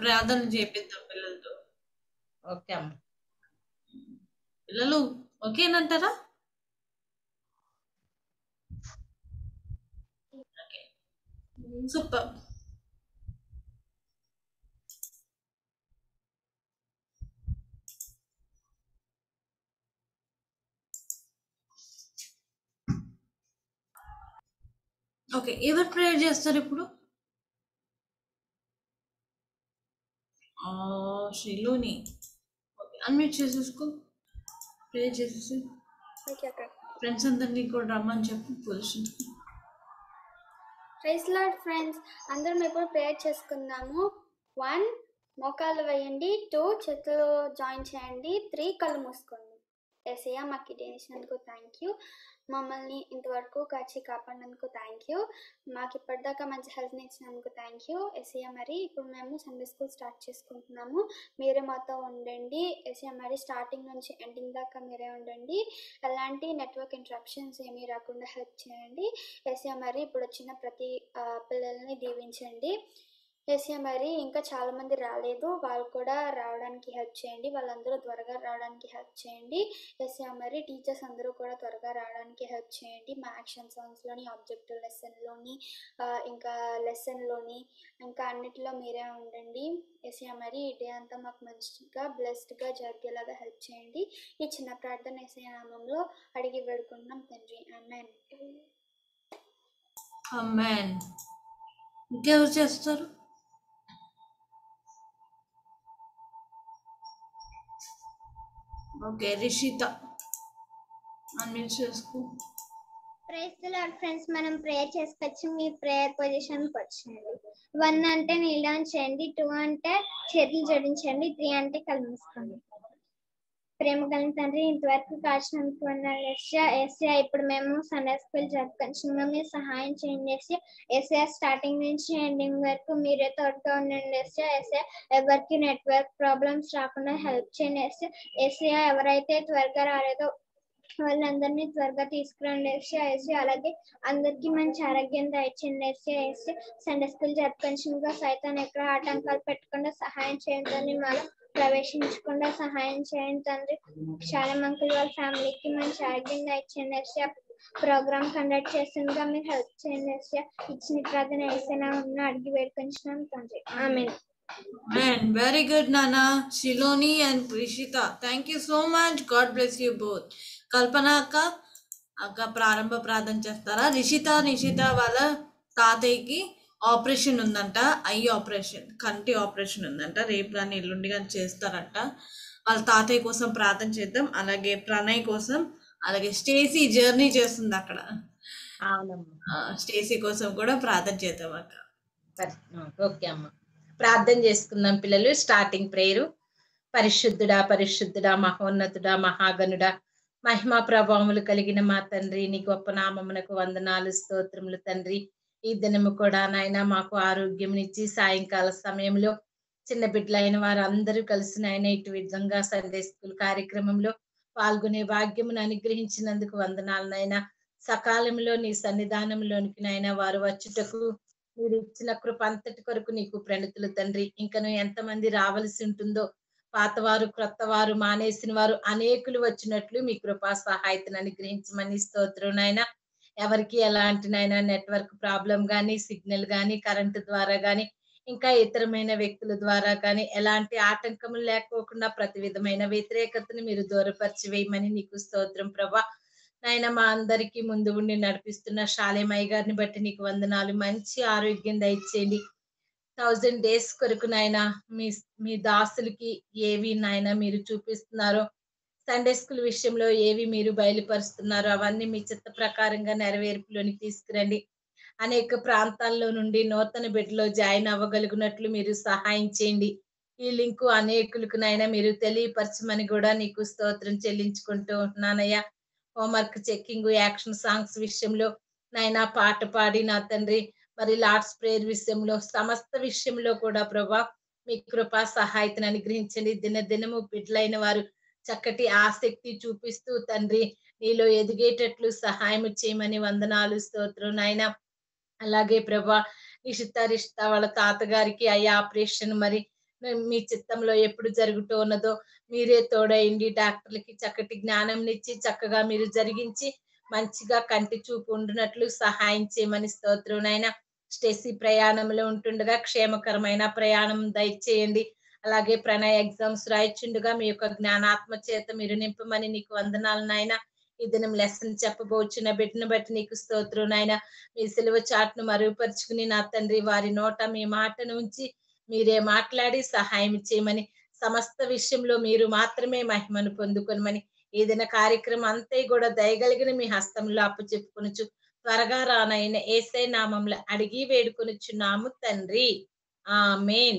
ప్రార్థన చేపిద్దాం పిల్లలతో ఓకే అమ్మ పిల్లలు ఓకేనంటారా ఓకే సూపర్ ఓకే ఎవరు ప్రేయర్ చేస్తారు ఇప్పుడు ఆ, శ్రీలోని ఓకే అన్మ్యూట్ చేసేసుకో ప్రేయర్ చేసేసి ఓకే అక్క ఫ్రెండ్స్ అందరినీ కూడా రమ్మని చెప్పు పొజిషన్ ప్రైస్ లాడ్ ఫ్రెండ్స్ అందరం ఇప్పుడు ప్రేయర్ చేసుకుందాము వన్ మోకాలు వేయండి టూ చేతులు జాయిన్ చేయండి త్రీ కళ్ళు మూసుకోండి ఎస్ఐయా మాకు ఇది ఇచ్చినందుకు థ్యాంక్ యూ మమ్మల్ని ఇంతవరకు కాచి కాపాడినందుకు థ్యాంక్ యూ మాకు ఇప్పటిదాకా మంచి హెల్త్ని ఇచ్చినందుకు థ్యాంక్ యూ ఎస్ఐయా మరి ఇప్పుడు మేము సండే స్కూల్ స్టార్ట్ చేసుకుంటున్నాము మీరే మాతో ఉండండి ఎస్ఐయా మరి స్టార్టింగ్ నుంచి ఎండింగ్ దాకా మీరే ఉండండి ఎలాంటి నెట్వర్క్ ఇంటరప్షన్స్ ఏమీ రాకుండా హెల్ప్ చేయండి ఏసియా మరి ఇప్పుడు వచ్చిన ప్రతి ఆ, పిల్లల్ని దీవించండి ఏసియా మరి ఇంకా చాలామంది రాలేదు వాళ్ళు కూడా రావడానికి హెల్ప్ చేయండి వాళ్ళందరూ త్వరగా రావడానికి హెల్ప్ చేయండి ఏసియా మరి టీచర్స్ అందరూ కూడా త్వరగా రావడానికి హెల్ప్ చేయండి మా యాక్షన్ సాంగ్స్లోని ఆబ్జెక్టివ్ లెసన్లోని ఇంకా లెసన్లోని ఇంకా అన్నిటిలో మీరే ఉండండి ఏసియా మరి ఈ డే అంతా మాకు మంచిగా బ్లెస్డ్గా జరిగేలాగా హెల్ప్ చేయండి ఈ చిన్న ప్రార్థన ఏసయ నామంలో అడిగి వేడుకుంటున్నాం తండ్రి ఆమెన్ అమ్మాన్ ఇంకెవరు చేస్తారు ఓకే రిషిత అన్మ్యూట్ చేసుకో ప్రేస్ లాడ్ ఫ్రెండ్స్ మనం ప్రేయర్ చేసుకోవచ్చు మీ ప్రేయర్ పొజిషన్ వచ్చేయండి వన్ అంటే నీల్ డౌన్ చేయండి టూ అంటే చేతులు జోడించండి త్రీ అంటే కళ్ళు మూసుకోండి ప్రేమ కలిగిన తండ్రి ఇంతవరకు కాచినందుకు ఉన్నారు ఏసియా ఏసియా ఇప్పుడు మేము సండే స్కూల్ జరుపుకుంటున్నాం మీరు సహాయం చేయండి ఏసియా ఏసియా స్టార్టింగ్ నుంచి ఎండింగ్ వరకు మీరే తోడుగా ఉండండి ఏసియా ఏసియా ఎవరికి నెట్వర్క్ ప్రాబ్లమ్స్ రాకుండా హెల్ప్ చేయండి ఏసియా ఏసియా ఎవరైతే త్వరగా రాలేదో వాళ్ళందరినీ త్వరగా తీసుకురండి వేసి వేసి అలాగే అందరికి మంచి ఆరోగ్యం దయచేయండి వేసి వేసి సండే స్కూల్ జరుపుకొచ్చిందిగా సైతాన్ని ఎక్కడ ఆటంకాలు పెట్టకుండా సహాయం చేయండి తండ్రి మాలో ప్రవేశించకుండా సహాయం చేయండి తండ్రి చాలా మంకులు వాళ్ళ ఫ్యామిలీకి మంచి ఆరోగ్యం దయచేయండి వేసి ప్రోగ్రామ్ కండక్ట్ చేస్తుండగా మీరు హెల్ప్ చేయండి వేసి ఇచ్చిన ప్రార్థన వేసేనా ఉన్న అడిగి వేడుకొంచున్నాం తండ్రి ఆమె Man, very good, Nana. Shiloni and Prishita. Thank you so much. God bless you both. కల్పన అక్క అక్క ప్రారంభ ప్రార్థన చేస్తారా రిషిత నిషిత వాళ్ళ తాతయ్యకి ఆపరేషన్ ఉందంట ఐ ఆపరేషన్ కంటి ఆపరేషన్ ఉందంట రేపు కానీ ఎల్లుండి కానీ చేస్తారంట వాళ్ళ తాతయ్య కోసం ప్రార్థన చేద్దాం అలాగే ప్రణయ్ కోసం అలాగే స్టేసీ జర్నీ చేస్తుంది అక్కడ అవునమ్మా ఆ, స్టేసీ కోసం కూడా ప్రార్థన చేద్దాం అక్క పరి- ఓకే అమ్మ ప్రార్థన చేసుకుందాం పిల్లలు స్టార్టింగ్ ప్రేయరు పరిశుద్ధుడా పరిశుద్ధుడా మహోన్నతుడా మహాగణుడా మహిమా ప్రభావములు కలిగిన మా తండ్రి నీ గొప్ప నామమునకు వందనాలు స్తోత్రములు తండ్రి ఈ దినము కూడా నాయన మాకు ఆరోగ్యమునిచ్చి సాయంకాల సమయంలో చిన్న బిడ్డలైన వారు అందరూ కలిసి నాయన ఇటు విధంగా సండే స్కూల్ కార్యక్రమంలో పాల్గొనే భాగ్యమును అనుగ్రహించినందుకు వందనాలు నాయన సకాలంలో నీ సన్నిధానంలోనికి నాయన వారు వచ్చుటకు మీరు ఇచ్చిన కృప అంతటి కొరకు నీకు ప్రణితులు తండ్రి ఇంకను ఎంతమంది రావలసి ఉంటుందో పాతవారు క్రొత్త వారు మానేసిన వారు అనేకులు వచ్చినట్లు మీ కృపా సహాయతను అనుగ్రహించమని స్తోత్రం నాయన ఎవరికి ఎలాంటి నాయన నెట్వర్క్ ప్రాబ్లం గానీ సిగ్నల్ గానీ కరెంటు ద్వారా గానీ ఇంకా ఇతరమైన వ్యక్తుల ద్వారా కానీ ఎలాంటి ఆటంకములు లేకోకుండా ప్రతి విధమైన వ్యతిరేకతను మీరు దూరపరిచి వేయమని నీకు స్తోత్రం ప్రభా నాయన మా అందరికీ ముందు ఉండి నడిపిస్తున్న శాలేమయ్య గారిని బట్టి నీకు వందనాలు మంచి ఆరోగ్యం దయచేయండి థౌజండ్ డేస్ కొరకు నాయన మీ మీ దాసులకి ఏవి నాయన మీరు చూపిస్తున్నారో సండే స్కూల్ విషయంలో ఏవి మీరు బయలుపరుస్తున్నారో అవన్నీ మీ చిత్త ప్రకారంగా నెరవేర్పులోనికి తీసుకురండి అనేక ప్రాంతాల్లో నుండి నూతన బిడ్డలో జాయిన్ అవ్వగలుగునట్లు మీరు సహాయం చేయండి ఈ లింకు అనేకులకు నైనా మీరు తెలియపరచమని కూడా నీకు స్తోత్రం చెల్లించుకుంటూ ఉంటున్నానయ్యా హోంవర్క్ చెక్కింగ్ యాక్షన్ సాంగ్స్ విషయంలో నైనా పాట పాడి నా తండ్రి మరి లార్డ్స్ ప్రేయర్ విషయంలో సమస్త విషయంలో కూడా ప్రభా మీ కృపా సహాయతను అనుగ్రహించండి దిన దినము బిడ్డలైన వారు చక్కటి ఆసక్తి చూపిస్తూ తండ్రి నీలో ఎదిగేటట్లు సహాయం చేయమని వందనాలు స్తోత్రం నాయన అలాగే ప్రభా నిషిత రిషిత వాళ్ళ తాతగారికి అయ్యా ఆపరేషన్ మరి మీ- మీ చిత్తంలో ఎప్పుడు జరుగుతూ ఉన్నదో మీరే తోడయండి డాక్టర్లకి చక్కటి జ్ఞానం ఇచ్చి చక్కగా మీరు జరిగించి మంచిగా కంటి చూపు ఉండినట్లు సహాయం చేయమని స్తోత్రం నాయన స్టేసీ ప్రయాణంలో ఉంటుండగా క్షేమకరమైన ప్రయాణం దయచేయండి అలాగే ప్రణయ ఎగ్జామ్స్ రాయిచుండగా మీ యొక్క జ్ఞానాత్మ చేత మీరు నింపమని నీకు వందనాలు నాయన ఈ దినం లెసన్ చెప్పబోచున్న బిడ్డను బట్టి నీకు స్తోత్రం నాయన మీ సిలువ చాట్ను మరుగుపరుచుకుని నా తండ్రి వారి నోట మీ మాటను ఉంచి మీరే మాట్లాడి సహాయం చేయమని సమస్త విషయంలో మీరు మాత్రమే మహిమను పొందుకొనమని ఏదైనా కార్యక్రమం అంతే కూడా దయగలిగిన మీ హస్తంలో అప్పు చెప్పుకొనుచు త్వరగా రానైన ఏసై నామంలో అడిగి వేడుకొనుచున్నాము తండ్రి amen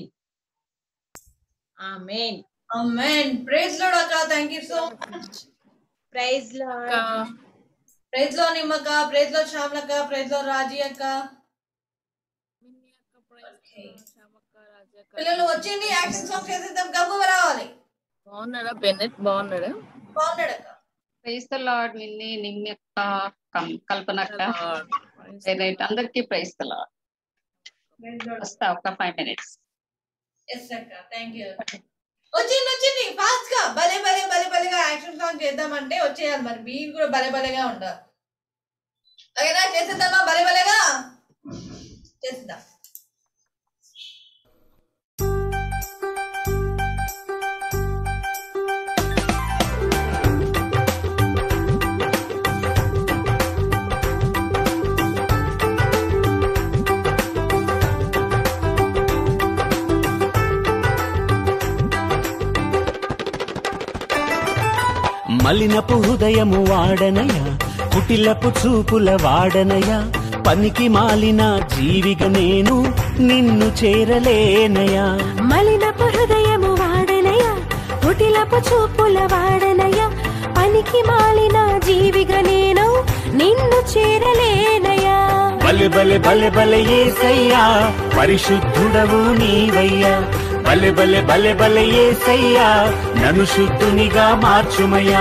amen amen praise Lord అక్క thank you so much praise Lord praise Lord నిమ్మక్క ప్రైజ్ లో శ్యామలక్క ప్రైజ్ లో రాజీ అక్క పిల్లలు వచ్చింది యాక్షన్ సాంగ్ చేసేద్దాం గమ్ము రావాలి బాగున్నాడా బెన్నెట్ బాగున్నాడా బాగున్నాడు అక్క ప్రైజ్ ద లార్డ్ విన్ని నిమ్యక్క కం- కల్పనక్క రైట్ అందరికి ప్రైజ్ ద లార్డ్ వస్తా ఒక ఫైవ్ మినిట్స్ ఎస్ అక్క థ్యాంక్ యూ వచ్చింది వచ్చింది ఫాస్ట్ గా భలే భలే భలే భలేగా యాక్షన్ సాంగ్ చేద్దామంటే వచ్చేయాలి మరి మీరు కూడా భలే భలేగా ఉండాలి ఓకేనా చేసేద్దామా భలే భలేగా చేసేద్దాం మలినపు హృదయము వాడనయ కుటిలపు చూపుల వాడనయ పనికి మాలిన జీవిగ నేను నిన్ను చేరలేనయా మలినపు హృదయము వాడనయ కుటిలపు చూపుల వాడనయ పనికి మాలిన జీవిగా నేను నిన్ను చేరలేనయా బలె బలె బలె బలె ఏసయ్యా పరిశుద్ధుడవు నీవయ్యా బలె బలె బలె బలె ఏసయ్యా నన్ను శుద్ధునిగా మార్చుమయ్యా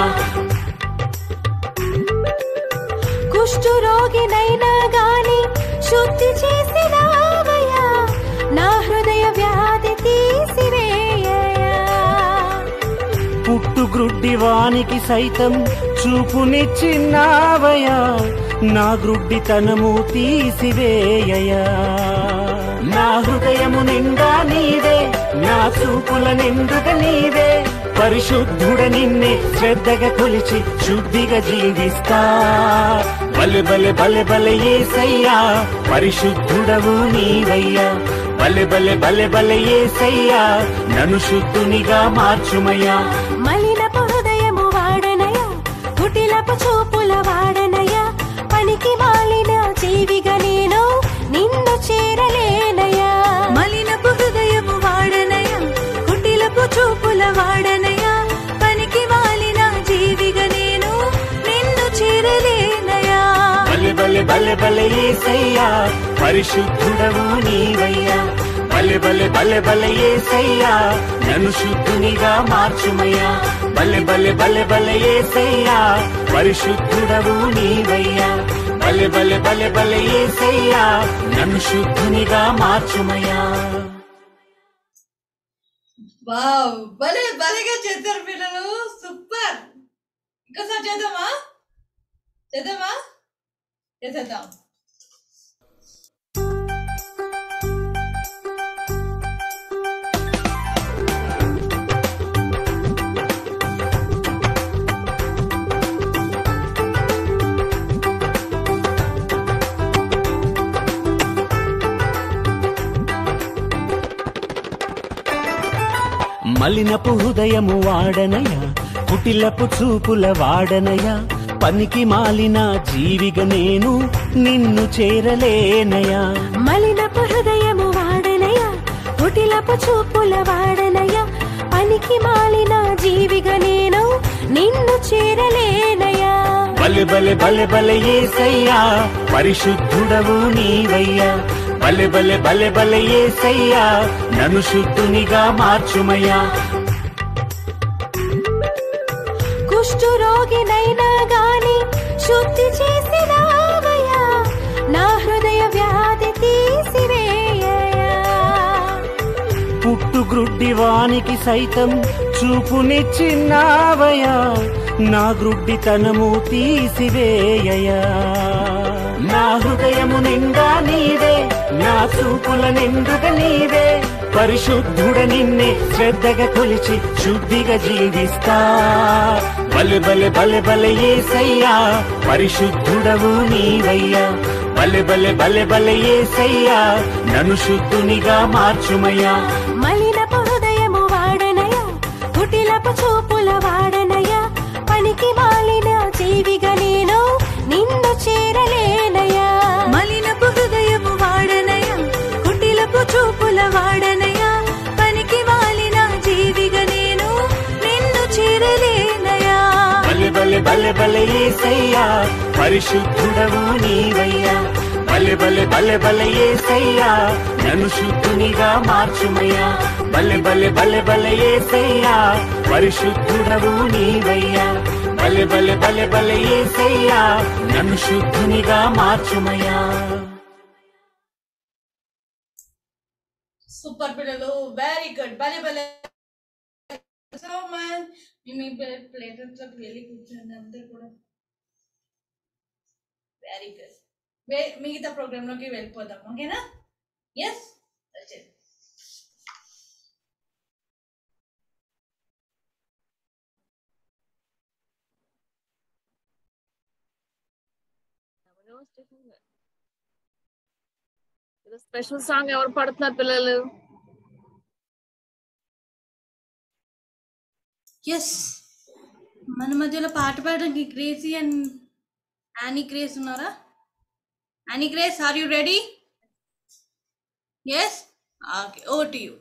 కుష్టు రోగినైనా గాని శుద్ధి చేసినావయ్యా నా హృదయ వ్యాధి తీసివేయయా పుట్టు గ్రుడ్డి వానికి సైతం చూపునిచ్చిన్నావయ్యా నా గ్రుడ్డితనము తీసివేయయా నా హృదయము నిండా నీవే నా చూపుల నిండుగా నీవే పరిశుద్ధుడ నిన్నే శ్రద్ధగా కొలిచి శుద్ధిగా జీవిస్తా బలె బలె బలె బలె ఏసయ్యా పరిశుద్ధుడవు నీవయ్యా బలె బలె బలె బలె ఏసయ్యా నన్ను శుద్ధునిగా మార్చుమయ్యా మలినపు హృదయము వాడనయా కుటిలపు చూపుల వాడనయా పనికి మాలిన జీవిగా నేను నిన్ను చేరలేనయా మలినపు హృదయము వాడనయా కుటిలపు చూపుల వాడనయా పనికి మాలిన జీవిగా నేను నిన్ను చేరలేనయా బలె బలె బలె బలె ఏసయ్యా పరిశుద్ధుడవు నీవయ్యా బలె బలె బలె బలె ఏసయ్యా నన్ను శుద్ధునిగా మార్చుమయ్యా బలె బలె బలె బలె ఏసయ్యా పరిశుద్ధుడవు నీవయ్యా బలె బలె బలె బలె ఏసయ్యా నన్ను శుద్ధునిగా మార్చుమయ్యా వావ్ భలే భలేగా చేశారు పిల్లలు సూపర్ ఇంకోసారి చేద్దామా చేద్దామా చేసేద్దాం మలినపు హృదయము వాడనయ కుటిలపు చూపుల వాడనయ పనికి మాలిన జీవిగ నేను నిన్ను చేరలేనయా మలినపు హృదయము వాడనయా కుటిలపు చూపుల వాడనయా పనికి మాలిన జీవిగా నేను నిన్ను చేరలేనయా బలె బలె బలె బలె ఏసయ్యా పరిశుద్ధుడవు నీవయ్యా బలె బలె బలె బలె ఏసయ్యా నన్ను శుద్ధునిగా మార్చుమయ్యా కుష్టు రోగినైనా గాని శుద్ధి చేసినావయ్యా నా హృదయ వ్యాధి తీసివేయయా పుట్టు గ్రుడ్డివానికి సైతం చూపునిచ్చిన్నావయా నా గ్రుడ్డితనము తీసివేయయా నా హృదయము నిండా నీవే నా చూపుల నిండుగా నీవే పరిశుద్ధుడ నిన్నే శ్రద్ధగా కొలిచి శుద్ధిగా జీవిస్తా బలె బలె బలె బలె ఏసయ్యా పరిశుద్ధుడవు నీవయ్యా బలె బలె బలె బలె ఏసయ్యా నన్ను శుద్ధునిగా మార్చుమయ్యా మలినపు హృదయము వాడనయా కుటిలపు చూపుల వాడనయా పనికి మాలిన జీవిగా నేను నిన్ను చేరలేనయా మలినపు హృదయము వాడనయా కుటిలపు చూపుల వాడనయా పనికి మాలిన జీవిగా నేను నిన్ను చేరలేనయా బలె బలె బలె బలె ఏసయ్యా పరిశుద్ధుడవు నీవయ్యా బలె బలె బలె బలె ఏసయ్యా నన్ను శుద్ధునిగా మార్చుమయ్యా బలె బలె బలె బలె ఏసయ్యా పరిశుద్ధుడవు నీవయ్యా బలె బలె బలె బలె ఏసయ్యా నన్ను శుద్ధునిగా మార్చుమయ్యా సూపర్ పిల్లలు వెరీ గుడ్ భలే భలే సో మ్యాన్ మీ ప్లేసెస్ లోకి వెళ్ళి కూర్చోండి అందరు కూడా వెరీ గుడ్ మిగతా ప్రోగ్రామ్ లోకి వెళ్ళిపోదాం ఓకేనా ఎస్ వచ్చేది స్పెషల్ సాంగ్ ఎవరు పాడుతున్నారు పిల్లలు ఎస్ మన మధ్యలో పాట పాడడానికి క్రేజీ అండ్ యానీ క్రేజ్ ఉన్నారా Annie Grace are you ready yes okay oh to you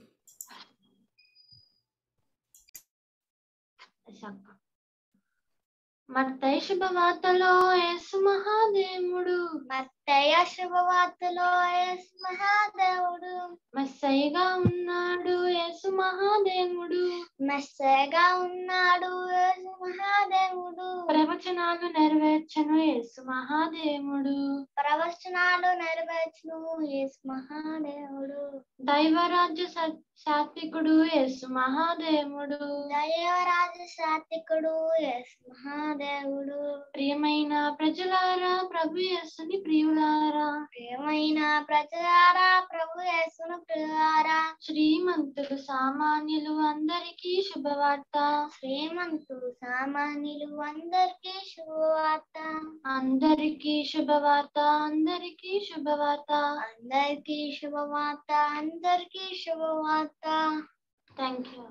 మత్తయి శుభవార్తలో యేసు మహాదేవుడు మత్తయ్య శుభవార్తలో యేసు మహాదేవుడు మెస్సయిగా ఉన్నాడు యేసు మహాదేవుడు మెస్సగా ఉన్నాడు యేసు మహాదేవుడు ప్రవచనాలు నెరవేర్చను యేసు మహాదేవుడు ప్రవచనాలు నెరవేర్చును యేసు మహాదేవుడు దైవరాజ్య సత్- సాత్వికుడు యేసు మహాదేవుడు దైవరాజు సాత్వికుడు యేసు మహాదేవుడు ప్రియమైన ప్రజలారా ప్రభు యేసుని ప్రియులారా ప్రియమైన ప్రజలారా ప్రభు యేసును ప్రియారా శ్రీమంతులు సామాన్యులు అందరికీ శుభవార్త శ్రీమంతులు సామాన్యులు అందరికీ శుభవార్త అందరికీ శుభవార్త అందరికీ శుభవార్త అందరికీ శుభవార్త అందరికీ శుభవార్త thank you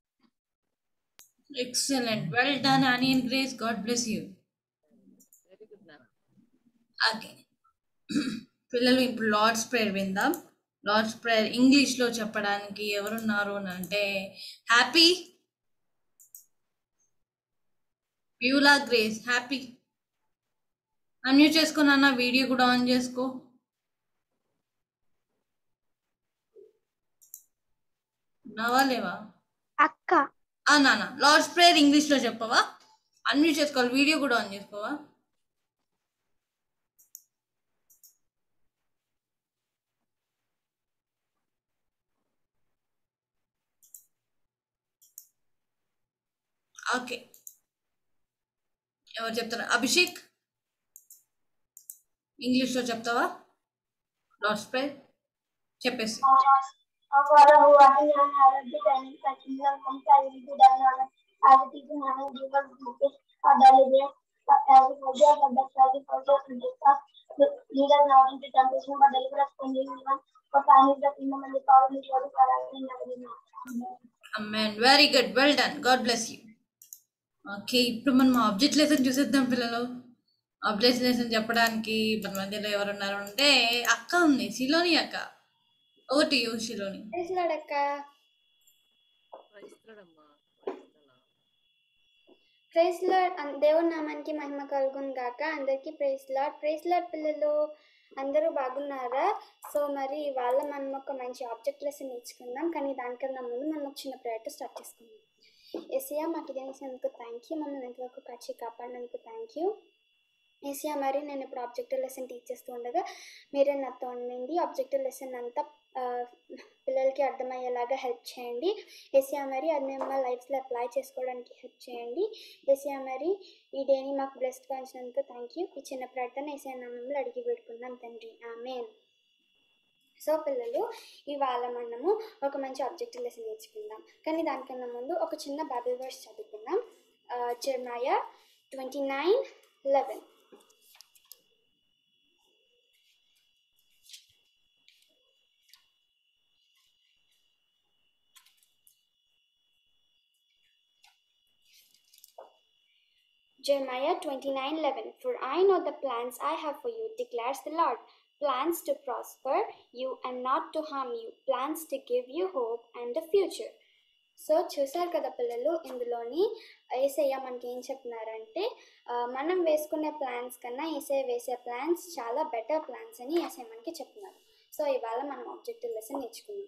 excellent well done Annie and Grace God bless you very good నాన్న ఓకే పిల్లలు ఇప్పుడు లార్డ్స్ ప్రేయర్ విందాం లార్డ్స్ ప్రేయర్ ఇంగ్లీష్లో చెప్పడానికి ఎవరున్నారు అని అంటే హ్యాపీ ప్యూలా గ్రేస్ హ్యాపీ అన్మ్యూట్ చేసుకో నాన్న వీడియో కూడా ఆన్ చేసుకో ఉన్నావా లేవా అక్క ఆ నాన్న లార్డ్స్ ప్రేయర్ ఇంగ్లీష్లో చెప్పవా అన్మ్యూట్ చేసుకోవాలి వీడియో కూడా ఆన్ చేసుకోవా ఓకే ఎవరు చెప్తారా అభిషేక్ ఇంగ్లీష్లో చెప్తావా లాస్ట్ ప్రేయర్ చెప్పేసి Our Father who art in heaven, hallowed be thy name. Thy kingdom come, thy will be done on earth as it is in heaven. Give us this day our daily bread, as we forgive our debtors as we forgive against us. Lead us not into temptation, but deliver us from evil one. For thine is the kingdom and the power and the glory forever and ever. Amen. అమ్మాన్ very good well done God bless you okay ఇప్పుడు మనం object lesson చూసేద్దాం పిల్లలు object lesson చెప్పడానికి మన మధ్యలో ఎవరున్నారు అంటే అక్క ఉంది శిలోని అక్క ఒకటి యూ శిలోని ప్రైజ్లాడక్క క్రైస్తవుడమ్మా క్రైస్తవులా. ప్రైజ్ లాడ్ దేవుని నామానికి మహిమ కలుగును గాక అందరికీ ప్రైజ్ లాడ్ ప్రైజ్ లాడ్ పిల్లలు అందరూ బాగున్నారా సో మరి వాళ్ళ మనం ఒక మంచి ఆబ్జెక్ట్ లెసన్ నేర్చుకుందాం కానీ దానికన్నా ముందు మనం ఒక చిన్న ప్రేయర్తో స్టార్ట్ చేసుకుందాం ఎసియా మాకు ఇది ఇచ్చినందుకు థ్యాంక్ యూ మమ్మల్ని ఎంతవరకు కాచి కాపాడినందుకు థ్యాంక్ యూ ఏసియా మరి నేను ఇప్పుడు ఆబ్జెక్టివ్ లెసన్ టీచ్ చేస్తూ ఉండగా మీరే నాతో ఉండండి ఆబ్జెక్టివ్ లెసన్ అంతా ఆ, పిల్లలకి అర్థమయ్యేలాగా హెల్ప్ చేయండి ఏసియా మరి అది మేము మా లైఫ్స్లో అప్లై చేసుకోవడానికి హెల్ప్ చేయండి ఏసియా మరి ఈ డేని మాకు బ్లెస్డ్గా ఉంచినందుకు థ్యాంక్ యూ ఈ చిన్న ప్రార్థన ఏసియా నామంలో అడిగి పెట్టుకున్నాం తండ్రి ఆమెన్ సో పిల్లలు ఇవాళ మనము ఒక మంచి ఆబ్జెక్టివ్ లెసన్ నేర్చుకుందాం కానీ దానికన్నా ముందు ఒక చిన్న బైబిల్ వర్స్ చదువుకుందాం Jeremiah twenty nine eleven Jeremiah 29:11 For I know the plans I have for you declares the Lord plans to prosper you and not to harm you plans to give you hope and a future so చూసారు కదా పిల్లలు ఇందులోని ఏసయ్య మనకి ఏం చెప్తున్నారంటే ఆ, మనం వేసుకునే ప్లాన్స్ కన్నా ఏసయ్య వేసే ప్లాన్స్ చాలా బెటర్ ప్లాన్స్ అని ఏసయ్య మనకి చెప్తున్నారు సో ఇవాళ మనం ఆబ్జెక్టివ్ లెసన్ నేర్చుకున్నాం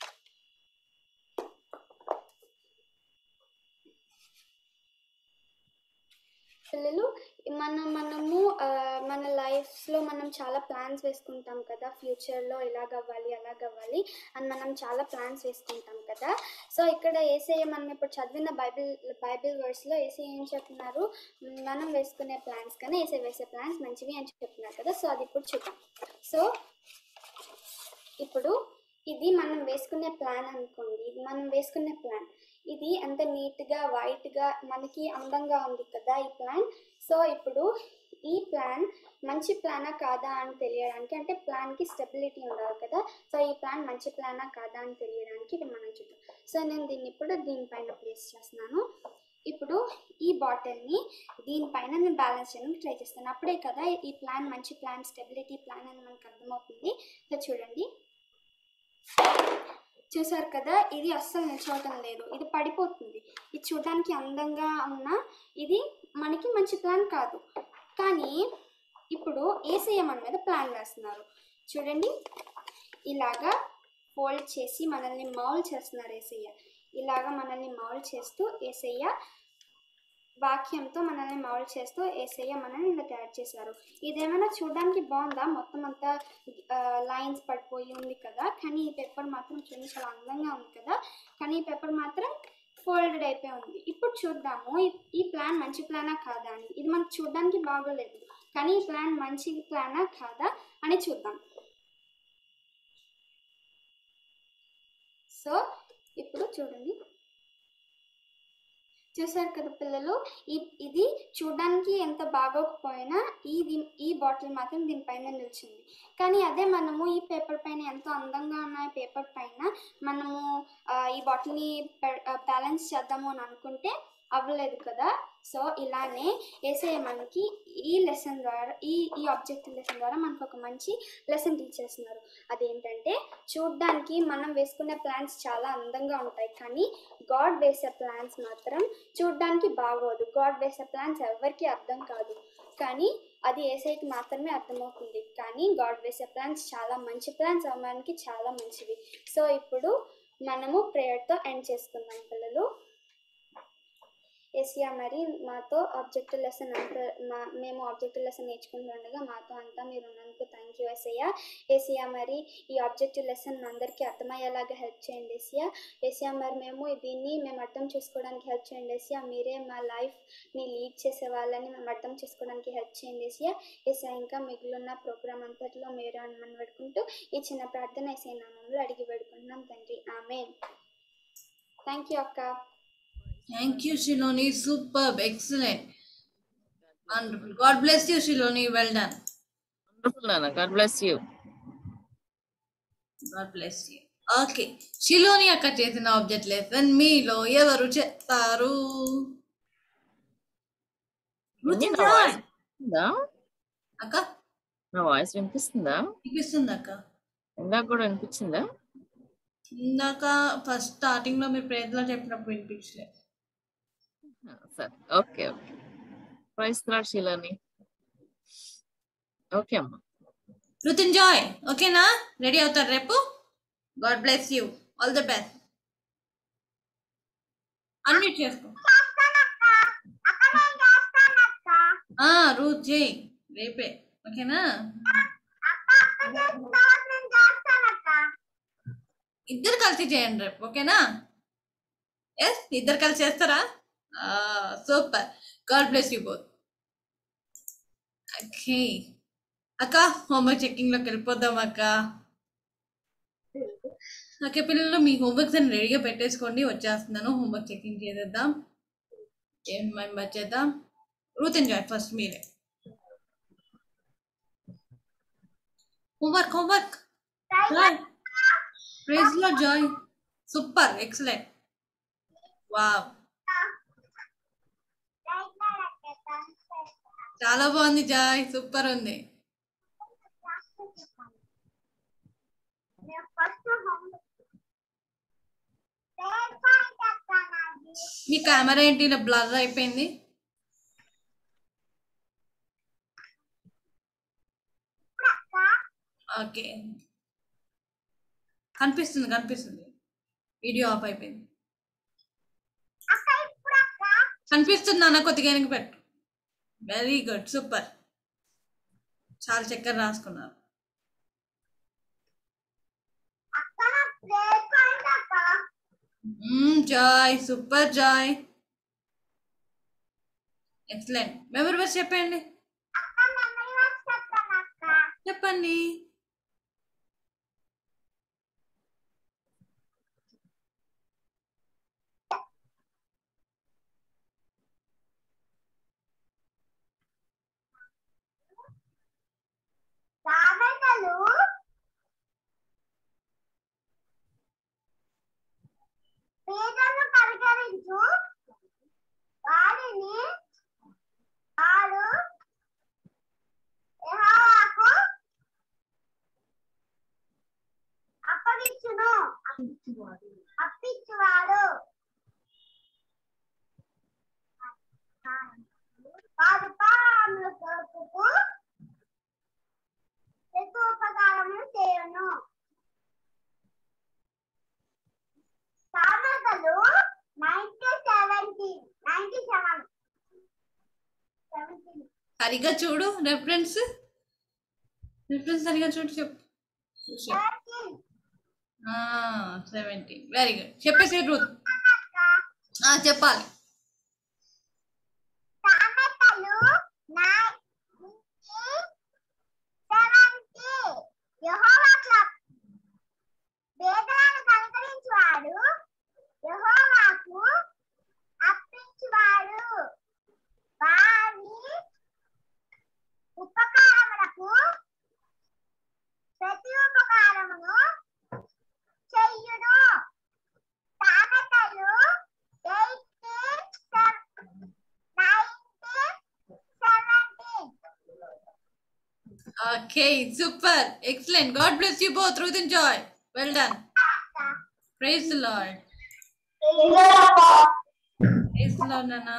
పిల్లలు మన మనము ఆ, మన లైఫ్స్లో మనం చాలా ప్లాన్స్ వేసుకుంటాం కదా ఫ్యూచర్లో ఇలాగ అవ్వాలి అలాగ అవ్వాలి అని మనం చాలా ప్లాన్స్ వేసుకుంటాం కదా సో ఇక్కడ ఏసయ్య మనం ఇప్పుడు చదివిన బైబిల్ బైబిల్ వర్డ్స్లో ఏసీ ఏం చెప్తున్నారు మనం వేసుకునే ప్లాన్స్ కన్నా ఏసే వేసే ప్లాన్స్ మంచివి అని చెప్తున్నారు కదా సో అది ఇప్పుడు చూద్దాం సో ఇప్పుడు ఇది మనం వేసుకునే ప్లాన్ అనుకోండి ఇది మనం వేసుకునే ప్లాన్ ఇది అంత నీట్గా వైట్గా మనకి అందంగా ఉంది కదా ఈ ప్లాన్ సో ఇప్పుడు ఈ ప్లాన్ మంచి ప్లానా కాదా అని తెలియడానికి అంటే ప్లాన్కి స్టెబిలిటీ ఉండాలి కదా సో ఈ ప్లాన్ మంచి ప్లానా కాదా అని తెలియడానికి ఇది మనం చూద్దాం సో నేను దీన్ని ఇప్పుడు దీనిపైన ప్లేస్ చేస్తున్నాను ఇప్పుడు ఈ బాటిల్ని దీనిపైన నేను బ్యాలెన్స్ చేయడానికి ట్రై చేస్తాను అప్పుడే కదా ఈ ప్లాన్ మంచి ప్లాన్ స్టెబిలిటీ ప్లాన్ అని మనకు అర్థమవుతుంది సో చూడండి చూసారు కదా ఇది అస్సలు నిల్చోవటం లేదు ఇది పడిపోతుంది ఇది చూడడానికి అందంగా ఉన్న ఇది మనకి మంచి ప్లాన్ కాదు కానీ ఇప్పుడు ఏసయ్య మన మీద ప్లాన్ వేస్తున్నారు చూడండి ఇలాగా ఫోల్డ్ చేసి మనల్ని మౌల్ చేస్తున్నారు ఏసయ్య ఇలాగా మనల్ని మౌల్ చేస్తూ ఏసయ్య వాక్యంతో మనల్ని మౌల్ చేస్తూ ఏసయ్య మనల్ని ఇలా తయారు చేశారు ఇదేమైనా చూడడానికి బాగుందా మొత్తం అంతా లైన్స్ పడిపోయి ఉంది కదా కానీ ఈ పేపర్ మాత్రం చూడండి చాలా అందంగా ఉంది కదా కానీ ఈ పేపర్ మాత్రం ఫోల్డెడ్ అయిపోయి ఉంది ఇప్పుడు చూద్దాము ఈ- ఈ ప్లాన్ మంచి ప్లానా కాదా అని ఇది మనకు చూడడానికి బాగోలేదు కానీ ఈ ప్లాన్ మంచి ప్లానా కాదా అని చూద్దాం సో ఇప్పుడు చూడండి చూసారు కదా పిల్లలు ఈ ఇది చూడడానికి ఎంత బాగోకపోయినా ఈ దీ- ఈ బాటిల్ మాత్రం దీనిపైన నిలిచింది కానీ అదే మనము ఈ పేపర్ పైన ఎంతో అందంగా ఉన్న ఈ పేపర్ పైన మనము ఆ, ఈ బాటిల్ని బ్యాలెన్స్ చేద్దాము అని అనుకుంటే అవ్వలేదు కదా సో ఇలానే ఏసే మనకి ఈ లెసన్ ద్వారా ఈ ఈ ఆబ్జెక్టివ్ లెసన్ ద్వారా మనకు ఒక మంచి లెసన్ టీచ్ చేస్తున్నారు అదేంటంటే చూడ్డానికి మనం వేసుకునే ప్లాన్స్ చాలా అందంగా ఉంటాయి కానీ గాడ్ వేసే ప్లాన్స్ మాత్రం చూడ్డానికి బాగోదు గాడ్ వేసే ప్లాన్స్ ఎవరికి అర్థం కాదు కానీ అది ఏసైకి మాత్రమే అర్థమవుతుంది కానీ గాడ్ వేసే ప్లాన్స్ చాలా మంచి ప్లాన్స్ అవ్వడానికి చాలా మంచివి సో ఇప్పుడు మనము ప్రేయర్తో ఎండ్ చేసుకుందాం పిల్లలు ఏసియా మరి మాతో ఆబ్జెక్టివ్ లెసన్ అంతా మా మేము ఆబ్జెక్టివ్ లెసన్ నేర్చుకుంటుండగా మాతో అంతా మీరు ఉన్నందుకు థ్యాంక్ యూ ఏసయ్య ఏసియా మరి ఈ ఆబ్జెక్టివ్ లెసన్ అందరికీ అర్థమయ్యేలాగా హెల్ప్ చేయండి ఏసియా ఏసియా మరి మేము దీన్ని మేము అర్థం చేసుకోవడానికి హెల్ప్ చేయండి ఏసియా మీరే మా లైఫ్ని లీడ్ చేసే వాళ్ళని మేము అర్థం చేసుకోవడానికి హెల్ప్ చేయండి ఏసియా ఏసియా ఇంకా మిగిలిన ప్రోగ్రామ్ అంతట్లో మీరు అని మనం పెట్టుకుంటూ ఈ చిన్న ప్రార్థన ఏసే నామంలో అడిగి పెడుకుంటున్నాం తండ్రి ఆమె థ్యాంక్ యూ అక్క Thank you, Shiloni. Superb. Excellent. Wonderful. God bless you, Shiloni. Well done. Wonderful, Nana. God bless you. God bless you. Okay Shiloni అక్క చేసిన ఆబ్జెక్ట్ లెసన్ మీలో ఎవరు చెప్తారు ఉంది నా రుచిరా. వాయిస్ వినిపిస్తుందా అక్క నా వాయిస్ వినిపిస్తుందా వినిపిస్తుంది అక్క ఇందాక కూడా వినిపించిందా ఇందాక ఫస్ట్ స్టార్టింగ్ లో మీరు ప్రేయర్ లో చెప్పినప్పుడు వినిపించలేదు ఆ, సరే okay okay praise Lord Shiloni okay అమ్మా రుతింజాయ్ ఓకేనా రెడీ అవుతారు రేపు God bless you all the best unmute చేసుకో ఆ రూత్ చేయి రేపే ఓకేనా ఇద్దరు కలిసి చేయండి రేపు ఓకేనా ఎస్ ఇద్దరు కలిసి చేస్తారా super God bless you both okay అక్క హోంవర్క్ చెక్కింగ్లోకి వెళ్ళిపోదాం అక్క ఓకే పిల్లలు మీ హోంవర్క్స్ అని రెడీగా పెట్టేసుకోండి వచ్చేస్తున్నాను హోంవర్క్ చెకింగ్ చేసేద్దాం ఏం మెంబర్ చేద్దాం రూత్ ఎంజాయ్ ఫస్ట్ మీరే homework homework Joy praise Lord Joy super excellent wow చాలా బాగుంది జాయ్ సూపర్ ఉంది మీ కెమెరా ఏంటి ఇలా బ్లర్ అయిపోయింది ఓకే కనిపిస్తుంది కనిపిస్తుంది వీడియో ఆఫ్ అయిపోయింది కనిపిస్తుంది నాన్న కొద్దిగా వెనక్కి పెట్టు వెరీ గుడ్ సూపర్ చాలా చక్కెర రాసుకున్నారు Joy super Joy excellent memory verse చెప్పండి చెప్పండి సామెతలు పేదలను పరిగణించు వారిని వారు యెహోవాకు అప్పగించును అప్పించువాడు వారి పాముల కొరకు ఉపకారములు చేయను సామెతలు ninety seventeen ninety seven seventeen సరిగా చూడు రెఫరెన్స్ రిఫరెన్స్ సరిగా చూడు చెప్పు సెవెంటీన్ వెరీ గుడ్ చెప్పేసి రూత్ ఆ, చెప్పాలి సామెతలు నైన్టీ సెవెంటీ యెహోవాకు వేదనను కనుకరించువాడు యెహోవాకు అప్పించువాడు వారి ఉపకారములకు ప్రతి ఉపకారమును చెయ్యును సామెతలు eighty ninety seventeen okay super excellent God bless you both Ruth and Joy well done praise the Lord praise the Lord నాన్న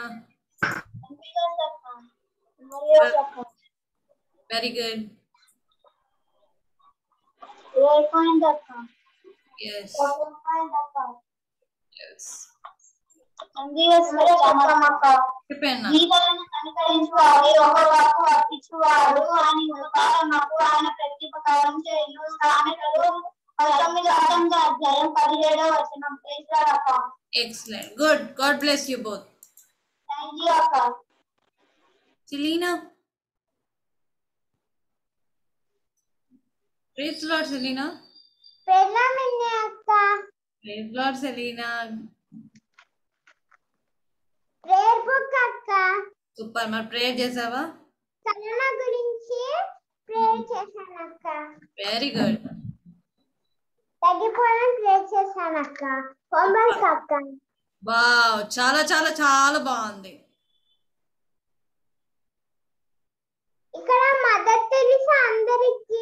వెరీ గుడ్ ఎస్ ఎస్ చెప్పాను జీవులను కనుకరించువాడు యెహోవాకు అర్పించువాడు అని ఉపకారమునకు ఆయన ప్రత్యుపకారం చేయను సామెతలు పంతొమ్మిది అర్థంగా అధ్యాయం పదిహేడో వచనం ప్రైజ్ అక్క excellent good God bless you both thank you అక్క సెలీనా ప్రైజ్ లార్డ్ సెలీనా పెళ్ళమిన్నే అక్క praise Lord Selina prayer book అక్క సూపర్ మరి ప్రేయర్ చేసావా కరోనా గురించి ప్రేయర్ చేశాను అక్క వెరీ గుడ్ తగ్గిపోవడం ప్రేయర్ చేశాను అక్క హోంవర్క్ అక్క వావ్ చాలా చాలా చాలా బాగుంది ఇక్కడ మదర్ తెరిసా అందరికి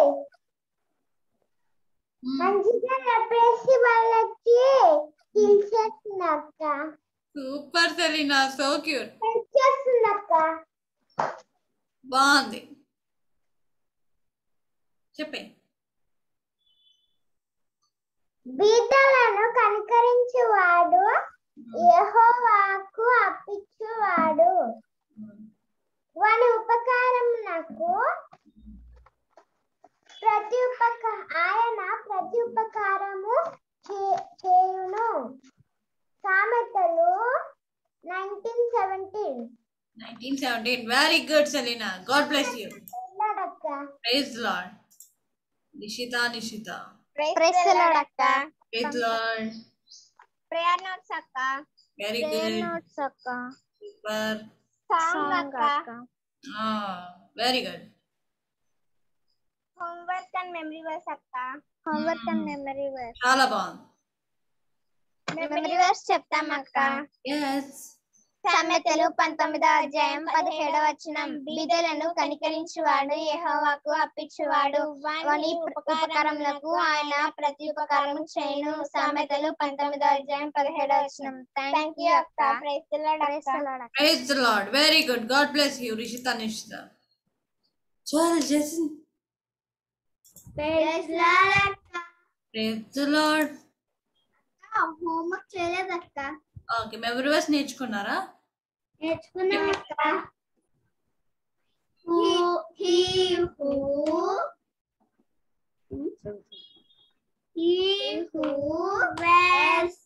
మంచిగా చెప్పేసి వాళ్ళకి తెలిసేస్తుంది అక్క సూపర్ సెలీనా సో క్యూట్ తెలిసేస్తుంది అక్క బాగుంది చెప్పే బీదలను కనికరించువాడు యెహోవాకు అప్పించువాడు వాని ఉపకారమునకు ప్రతి ఉపక ఆయన ప్రతి ఉపకారము సామెతలు nineteen seventeen nineteen seventeen very good Selina God bless you అక్క praise Lord Nishita Nishita praise అక్క ప్రైజ్ లార్డ్ ప్రేయర్ నోట్స్ అక్క వెరీ ప్రేయర్ గుడ్ నోట్స్ అక్క సూపర్ సాంగ్ అక్క very good homework and memory verse అక్క హోంవర్క్ అండ్ మెమరీ వర్స్ చాలా బాగుంది memory verse చెప్తాం అక్క ఎస్ సామెతలు పంతొమ్మిదో అధ్యాయం పదిహేడవ వచనం బీదలను కనికరించువాడు యెహోవాకు అప్పించువాడు వాని ఉపకారములకు ఆయన ప్రతి ఉపకారం చేయను సామెతలు పంతొమ్మిదో అధ్యాయం పదిహేడవ వచనం థ్యాంక్ యూ అక్క praise praise Lord very good God bless you Rishita Nishita చల్ Jason praise praise Lord homework చేయలేదక్క ఓకే మెమరీ వర్స్ నేర్చుకున్నారా నేర్చుకున్నాం అక్క he who he who wears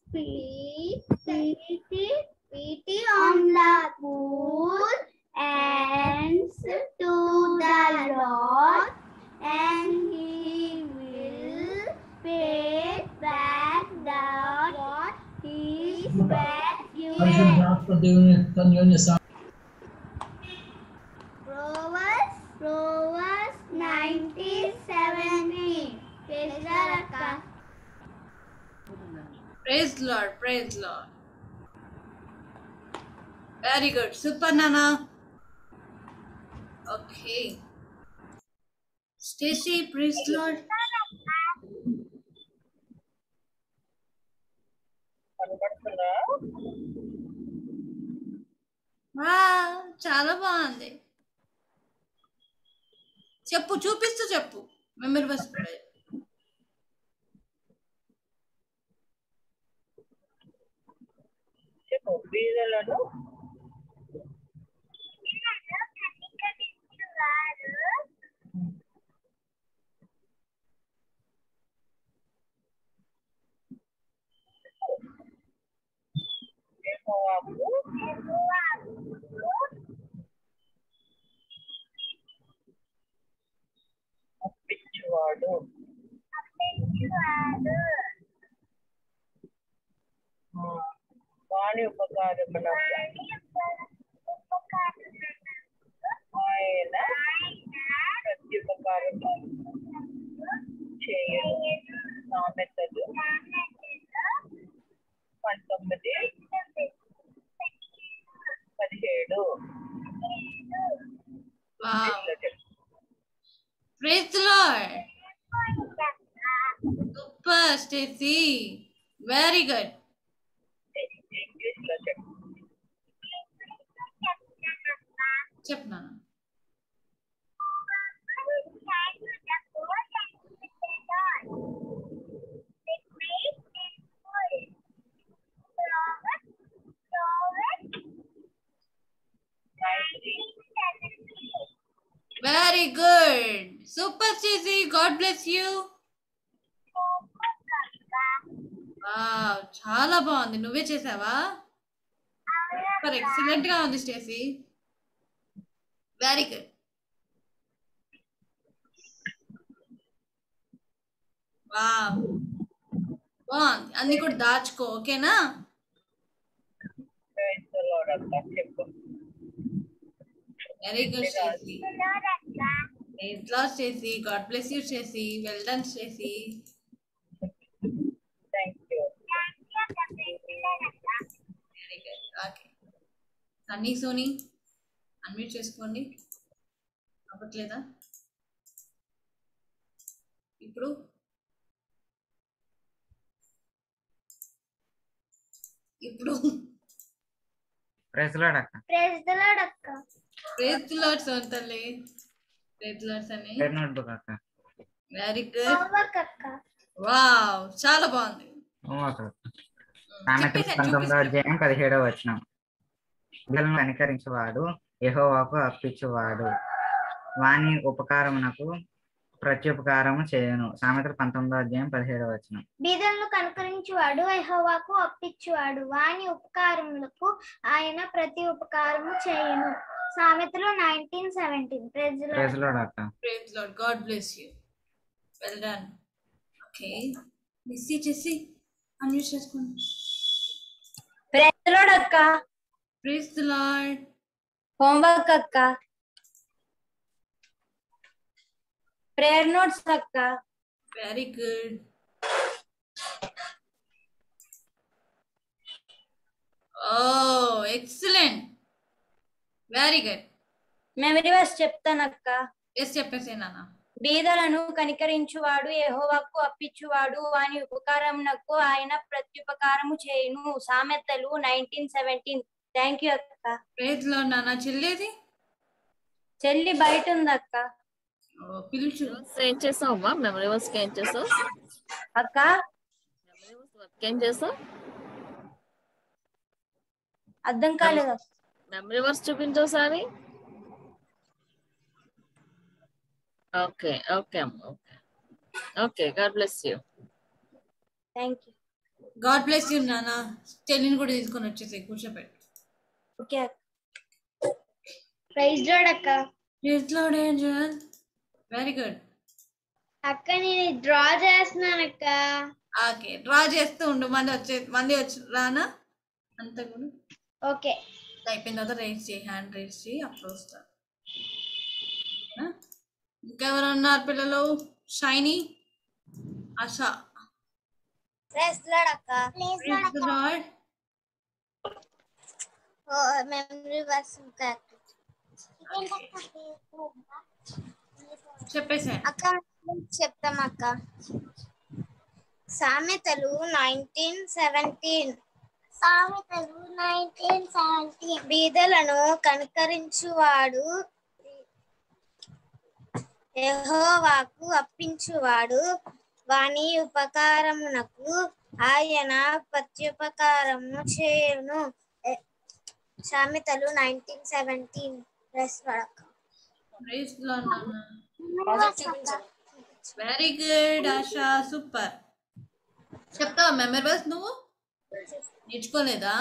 pity pity on the poor and to the Lord and he will pay back the what he has given. Proverbs, Proverbs 1970. Kesaraka. Praise Lord praise Lord very good super నానా okay Stacy praise Lord చాలా బాగుంది చెప్పు చూపిస్తూ చెప్పు memory bus బీదలను అప్పించువాడు వాణి ఉపకారమున ఆయన ప్రత్యుపకారము చేయను సామెతలు పంతొమ్మిది పదిహేడు praise Lord super Stacy very good English లో చెప్పు చెప్పినాను very good super Stacy God bless you చాలా బాగుంది నువ్వే చేసావా సూపర్ ఎక్సలెంట్ గా ఉంది స్టేసీ వెరీ గుడ్ వావ్ బాగుంది అన్ని కూడా దాచుకో ఓకేనా Praise the Lord అక్క చెప్పు very good Stacy praise Lord Stacy God bless you Stacy well done Stacy thank you very good okay Sunny Sony unmute చేసుకోండి అవ్వట్లేదా ఇప్పుడు ఇప్పుడు ప్రైజ్ లాడ్ అక్క ప్రైజ్ ద లార్డ్ అక్క ప్రేజ్ లార్డ్ సొంతలే praise Lord's అని రెడ్ నోట్బుక్ అక్క very good homework అక్క వావ్ చాలా బాగుంది హోంవర్క్ అక్క సామెతలు చెప్పేసి పంతొమ్మిదో అధ్యాయం పదిహేడవ వచనం బిడ్డలను కనికరించువాడు యెహోవాకు అప్పించువాడు వాని ఉపకారమునకు ప్రత్యుపకారము చేయను సామెతలు పంతొమ్మిదో అధ్యాయం పదిహేడవ వచనం బీదలను కనుకరించువాడు యెహోవాకు అప్పించువాడు వాని ఉపకారములకు ఆయన ప్రతి ఉపకారము చేయును సామెతలు నైన్టీన్ సెవెంటీన్ ప్రైజ్ లార్డ్ అక్క Praise Lord. God bless you. Well done. Okay. Missy చేసి అన్మ్యూట్ చేసుకోండి ప్రేలోడ్ అక్క ప్రైజ్ ది లార్డ్ హోంవర్క్ అక్క ప్రేయర్ నోట్స్ అక్క very good oh excellent very good memory verse చెప్తానక్క ఎస్ చెప్పేసే నాన్న బీదలను కనికరించువాడు యెహోవాకు అప్పించువాడు వాని ఉపకారమునకు ఆయన ప్రత్యుపకారము చేయును సామెతలు నైన్టీన్ సెవెంటీన్ థ్యాంక్ యూ అక్క ప్రైజ్ లో నాన్న చెల్లేది చెల్లి బయట ఉంది అక్క ఓ, పిలుచు ఏం చేసావు అమ్మా మెమరీ వర్స్ ఏం చేసావు అక్క వర్క్ ఏం చేసావు అర్థం కాలేదు అక్క. మెమరీ వర్స్ చూపించు ఒకసారి ఓకే ఓకే అమ్మా okay okay God bless you thank you God bless you నాన్న చెల్లిని కూడా తీసుకొని వచ్చేసి కూర్చోబెట్టు ఓకే అక్క ప్రైజ్ లోడ్ అక్క praise Lord Angel very good అక్క నేను డ్రా చేస్తున్నాను అక్క ఓకే డ్రా చేస్తూ ఉండు మంది వచ్చే మంది వచ్చి రానా అంతా కూడా ఓకే అయిపోయిన తర్వాత రేస్ చేయి హ్యాండ్ రేస్ చేయి అప్పుడు వస్తా ఆ? ఇంకెవరు ఉన్నారు పిల్లలు షైనీ ఆశ ప్రైజ్ లోడ్ అక్క Praise the Lord. Memory verse ఇంకా చెప్పేసా అక్క చెప్తాం అక్క సామెతలు నైన్టీన్ సెవెంటీన్ సామెతలు నైన్టీన్ సెవెంటీన్ బీదలను కనుకరించువాడు యెహోవాకు అప్పించువాడు వాని ఉపకారమునకు ఆయన ప్రత్యుపకారము చేయును ఎ- సామెతలు నైన్టీన్ సెవెంటీన్ ప్లస్ వడక ప్రైజ్ లార్డ్ నాన్న వెరీ గుడ్ ఆశ సూపర్ చెప్తావా మెమరీ వర్స్ నువ్వు నేర్చుకోలేదా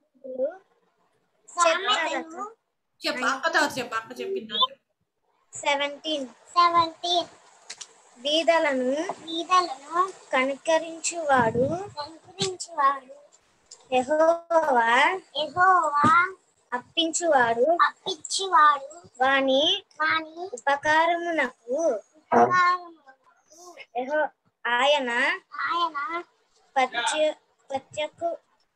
చెప్పు అక్క తర్వాత చెప్పు అక్క చెప్పిందా సెవెంటీన్ సెవెంటీన్ బీదలను బీదలను కనికరించువాడు కనికరించువాడు యెహోవా యెహోవా అప్పించువాడు అప్పించువాడు వాని వాని ఉపకారమునకు యెహో ఆయన ఆయన ప్రత్య ప్రత్యకు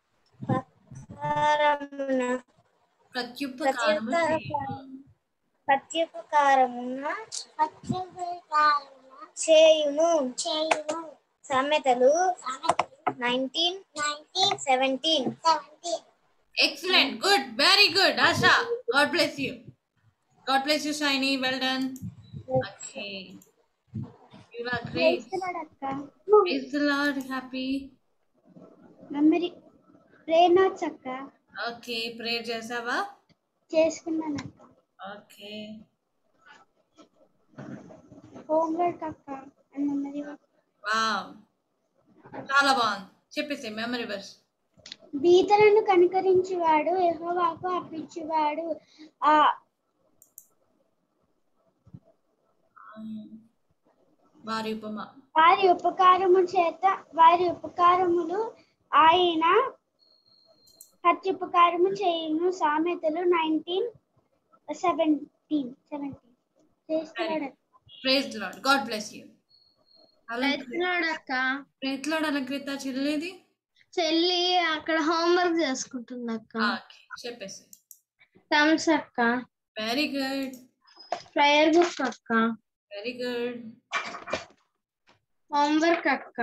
ప్రకారమున ప్రత్యుపకారము ప్రత్యుపకారమున చేయును చేయును సామెతలు nineteen nineteen seventeen seventeen excellent good very good Asha God bless you God bless you Shiny well done okay you are great praise the Lord happy memory prayer notes అక్క ఓకే ప్రేయర్ చేసావా చేసుకున్నాను అక్క ఓకే హోంవర్క్ అక్క memory wow చాలా బాగుంది చెప్పేసి memory verse బీదలను కనికరించువాడు యెహోవాకు అప్పించువాడు ఆ వారి ఉపమా వారి ఉపకారము చేత వారి ఉపకారములు ఆయన ప్రత్యుపకారము చేయును సామెతలు నైన్టీన్ సెవెంటీన్ సెవెంటీన్ చేస్తున్నాడు praise Lord God bless you అక్క ప్రైజ్ లార్డ్ అలంకృత చెల్లేది చెల్లి అక్కడ హోంవర్క్ చేసుకుంటుంది అక్క చెప్పేసి థమ్స్ అక్క వెరీ గుడ్ ప్రేయర్ బుక్ అక్క వెరీ గుడ్ హోంవర్క్ అక్క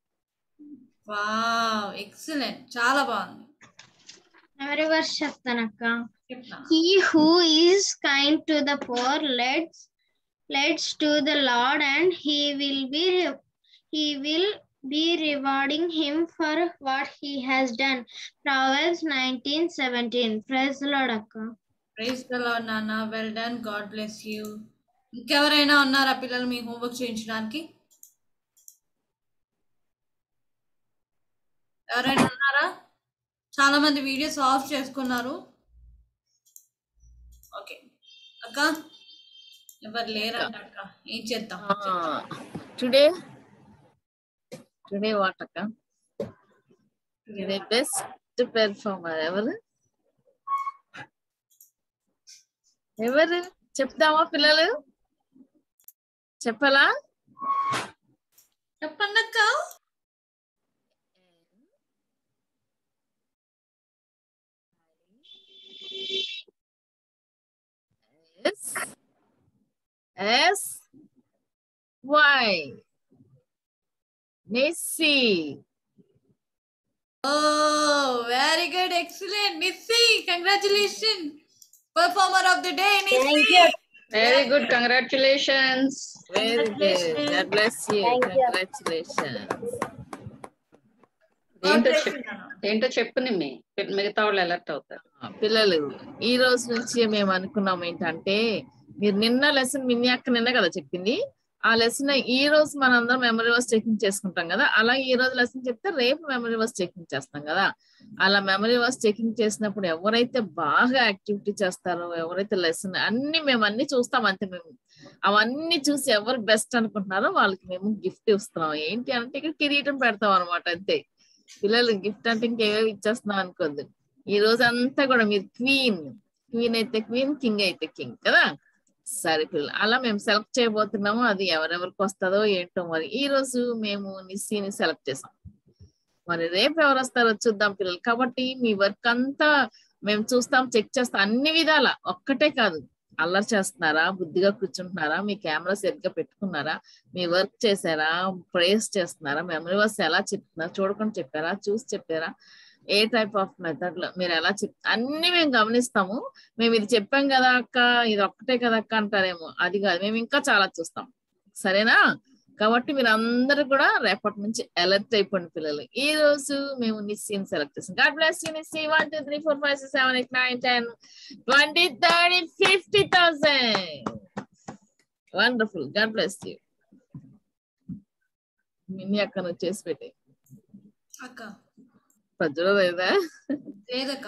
వావ్ ఎక్సలెంట్ చాలా బాగుంది ఎవరి వర్స్ చెప్తానక్క చెప్తా He who is kind to the poor lets lets to the Lord, and he will be he will be rewarding him for what he has done. Proverbs nineteen seventeen. Praise the Lord, Akka. Praise the Lord నాన్న well done God bless you ఇంకెవరైనా ఉన్నారా పిల్లలు మీ homework చేయించడానికి ఎవరైనా ఉన్నారా చాలా మంది videos of చేసుకున్నారు ఓకే అక్క ఎవరు లేరంట అక్క ఏం చేద్దాం టుడే టుడే వాట్ అక్క టుడే బెస్ట్ పెర్ఫార్మర్ ఎవరు ఎవరు చెప్తామా పిల్లలు చెప్పాలా చెప్పండి అక్క S S Y Missy Oh, very good, excellent. Nissy, congratulations. Performer of the day, Nissy. Very good congratulations very good God bless you Thank you. congratulations ఏంటో bless చెప్- you, Nana. ఏంటో చెప్పు నిమ్మి మిగతా వాళ్ళు అలర్ట్ అవుతారు పిల్లలు ఈ రోజు నుంచి మేము అనుకున్నాం ఏంటంటే మీరు నిన్న లెసన్ మిన్ని అక్క నిన్న కదా చెప్పింది ఆ లెసన్ ఈ రోజు మనందరం మెమరీ వర్స్ చెకింగ్ చేసుకుంటాం కదా అలా ఈ రోజు లెసన్ చెప్తే రేపు మెమరీ వర్స్ చెకింగ్ చేస్తాం కదా అలా మెమరీ వర్స్ చెకింగ్ చేసినప్పుడు ఎవరైతే బాగా యాక్టివిటీ చేస్తారో ఎవరైతే లెసన్ అన్ని మేము అన్ని చూస్తాం అంతే మేము అవన్నీ చూసి ఎవరు బెస్ట్ అనుకుంటున్నారో వాళ్ళకి మేము గిఫ్ట్ ఇస్తున్నాం ఏంటి అంటే ఇక్కడ కిరీటం పెడతాం అనమాట అంతే పిల్లలు గిఫ్ట్ అంటే ఇంకేవేవి ఇచ్చేస్తున్నాం అనుకోద్దు ఈ రోజు అంతా కూడా మీరు క్వీన్ క్వీన్ అయితే క్వీన్ కింగ్ అయితే కింగ్ కదా సరే పిల్లలు అలా మేము సెలెక్ట్ చేయబోతున్నాము అది ఎవరెవరికి వస్తుందో ఏంటో మరి ఈ రోజు మేము నిస్సీని సెలెక్ట్ చేసాం మరి రేపు ఎవరు వస్తారో చూద్దాం పిల్లలు కాబట్టి మీ వర్క్ అంతా మేము చూస్తాం చెక్ చేస్తాం అన్ని విధాల ఒక్కటే కాదు అల్లరి చేస్తున్నారా బుద్ధిగా కూర్చుంటున్నారా మీ కెమెరా సరిగ్గా పెట్టుకున్నారా మీ వర్క్ చేశారా ప్రేస్ చేస్తున్నారా మెమరీ వర్స్ ఎలా చెప్తున్నారా చూడకుండా చెప్పారా చూసి చెప్పారా ఏ టైప్ ఆఫ్ మెథడ్ లో మీరు ఎలా చెప్ అన్ని మేము గమనిస్తాము మేము ఇది చెప్పాం కదా అక్క ఇది ఒక్కటే కదా అక్క అంటారేమో అది కాదు మేము ఇంకా చాలా చూస్తాం సరేనా కాబట్టి మీరు అందరూ కూడా రేపటి నుంచి అలర్ట్ అయిపోండి పిల్లలు ఈ రోజు మేము నిస్సీని సెలెక్ట్ చేస్తాం God bless you Nissi one two three four five six seven eight nine ten twenty thirty fifty thousand wonderful God bless you Minni అక్క నువ్వు చేసి పెట్టి అక్క పద్దులో లేదా లేదక్క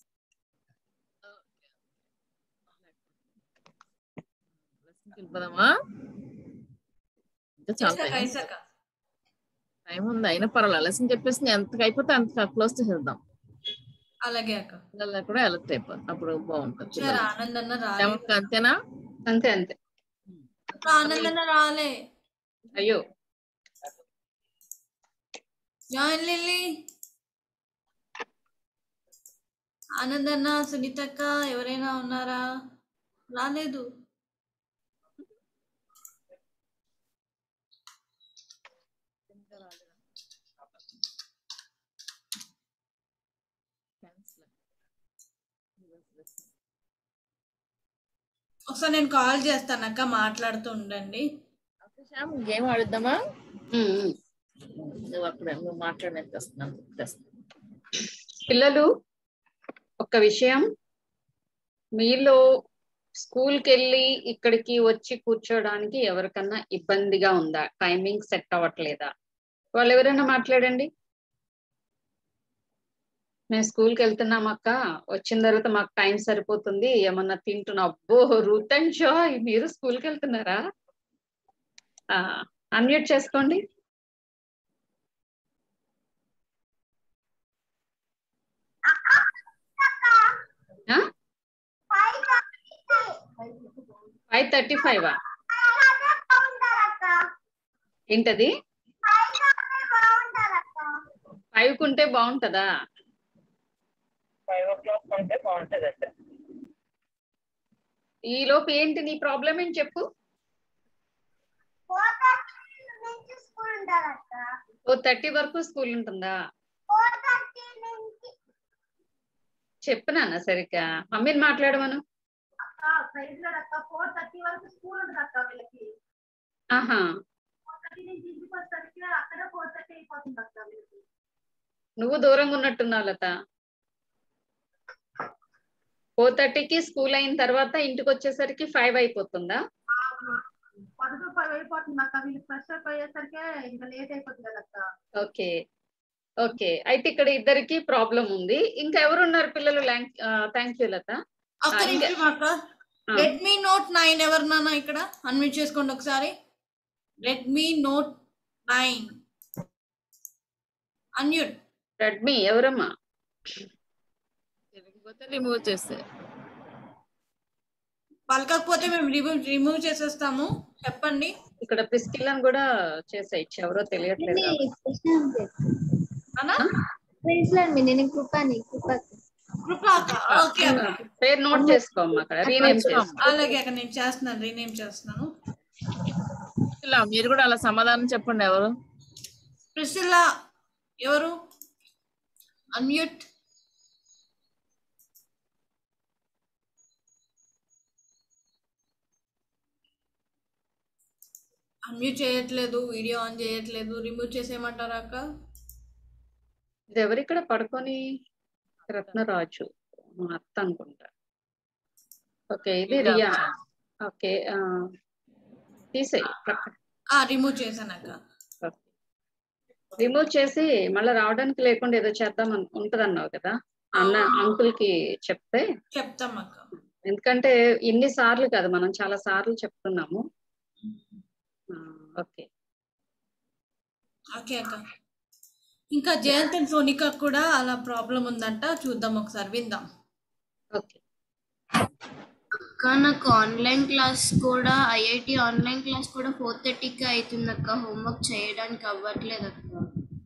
వెళ్ళిపోదామా ఇంకా చాలా ఇసక టైం ఇసక టైం ఉంది అయినా పర్వాలేదు లెసన్ చెప్పేసి ఎంత అయిపోతే అంత క్లోజ్ చేసేద్దాం అలాగే అక్క పిల్లలు కూడా అలర్ట్ అయిపోతుంది అప్పుడు బాగుంటుంది సరే పిల్లలు. ఆనందన్న రాలే ఏమక్క అంతేనా అంతే అంతే ఆనందన్న రాలే అయ్యో జాయిన్ లిల్లీ ఆనందన్న సునీతక్క ఎవరైనా ఉన్నారా రాలేదు ఒకసారి నేను కాల్ చేస్తాను అక్క మాట్లాడుతూ ఉండండి శ్యామ్ గేమ్ ఆడుద్దామా నువ్వు అక్కడ నువ్వు మాట్లాడడానికి వస్తున్నాను తెస్తాను. పిల్లలు ఒక విషయం మీలో స్కూల్కి వెళ్ళి ఇక్కడికి వచ్చి కూర్చోడానికి ఎవరికన్నా ఇబ్బందిగా ఉందా టైమింగ్ సెట్ అవ్వట్లేదా వాళ్ళు ఎవరైనా మాట్లాడండి మేము స్కూల్కి వెళ్తున్నాం అక్క వచ్చిన తర్వాత మాకు టైం సరిపోతుంది ఏమన్నా తింటున్నా అబ్బో రూత్ అండ్ జాయ్ మీరు స్కూల్కి వెళ్తున్నారా అన్మ్యూట్ చేసుకోండి ఫైవ్ థర్టీ ఫైవ్ ఏంటది ఫైవ్ కుంటే బాగుంటదా ఫైవ్ ఓ క్లాక్ ఉంటే బాగుంటది అక్క ఈ లోపు ఏంటి నీ ప్రాబ్లం ఏంటి చెప్పు ఓ థర్టీ వరకు స్కూల్ ఉంటుందా చెప్పు నాన్న సరిగ్గా మమ్మీని మాట్లాడమను ఫోర్ థర్టీ వరకు స్కూల్ ఉంటుంది అక్క వీళ్ళకి ఆహా ఫోర్ థర్టీ నుంచి ఇంటికి వచ్చేసరికి అక్కడే ఫోర్ థర్టీ అయిపోతుంది అక్క వీళ్ళకి నువ్వు దూరంగా ఉన్నట్టున్నావు లత ఫోర్ థర్టీకి స్కూల్ అయిన తర్వాత ఇంటికి వచ్చేసరికి ఫైవ్ అయిపోతుందా పదకొండు పది అయిపోతుంది అక్క వీళ్ళు ఫ్రెష్ అప్ అయ్యేసరికి ఇంకా లేట్ అయిపోతుంది కదా అక్క ఓకే ఓకే అయితే ఇక్కడ ఇద్దరికి ప్రాబ్లం ఉంది ఇంకా ఎవరు ఉన్నారు పిల్లలు థ్యాంక్ యూ లత ఒక్క ఆ, ఇంకా- నిమిషం అక్క రెడ్మీ నోట్ నైన్ ఎవరు నాన్న ఇక్కడ అన్మ్యూట్ చేసుకోండి ఒకసారి Redmi note nine unmute Redmi ఎవరమ్మా తెలియకపోతే రిమూవ్ చేస్తే పలకకపోతే మేము రిమూవ్ రిమూవ్ చేసేస్తాము చెప్పండి ఇక్కడ ప్రిస్కిల్లని కూడా చేసేయచ్చు ఎవరో తెలియట్లేదు అన్నా ప్రిన్స్లాండి నేను కృపాని కృపకి కృపా అక్క ఓకే అక్క పేరు నోట్ చేసుకోమ్మా అక్కడ రీనేమ్ చేసుకో అలాగే అక్క నేను చేస్తున్నాను రీనేమ్ చేస్తున్నాను ఇలా మీరు కూడా అలా సమాధానం చెప్పండి ఎవరు ప్రిసిల్లా ఎవరు అన్మ్యూట్ అన్మ్యూట్ చేయట్లేదు వీడియో ఆన్ చేయట్లేదు రిమూవ్ చేసేయమంటారా అక్క ఇది ఎవరు ఇక్కడ పడుకొని రత్నరాజు మా అత్త అనుకుంటా ఓకే ఇది రియా ఓకే తీసేయి పక్కన ఆ రిమూవ్ చేశాను అక్క రిమూవ్ చేసి మళ్ళీ రావడానికి లేకుండా ఏదో చేద్దాం ఉంటది అన్నావు కదా అన్న అంకుల్ కి చెప్తే చెప్తాం అక్క ఎందుకంటే ఇన్ని సార్లు కాదు మనం చాలా సార్లు చెప్తున్నాము ఆ, ఓకే ఓకే అక్క ఇంకా జయంత్ అండ్ సోనికా కూడా అలా ప్రాబ్లం ఉందంట చూద్దాం ఒకసారి విందాం ఓకే అక్క నాకు ఆన్లైన్ క్లాస్ కూడా ఐఐటి ఆన్లైన్ క్లాస్ కూడా ఫోర్ థర్టీకి అవుతుంది అక్క హోంవర్క్ చేయడానికి అవ్వట్లేదు అక్క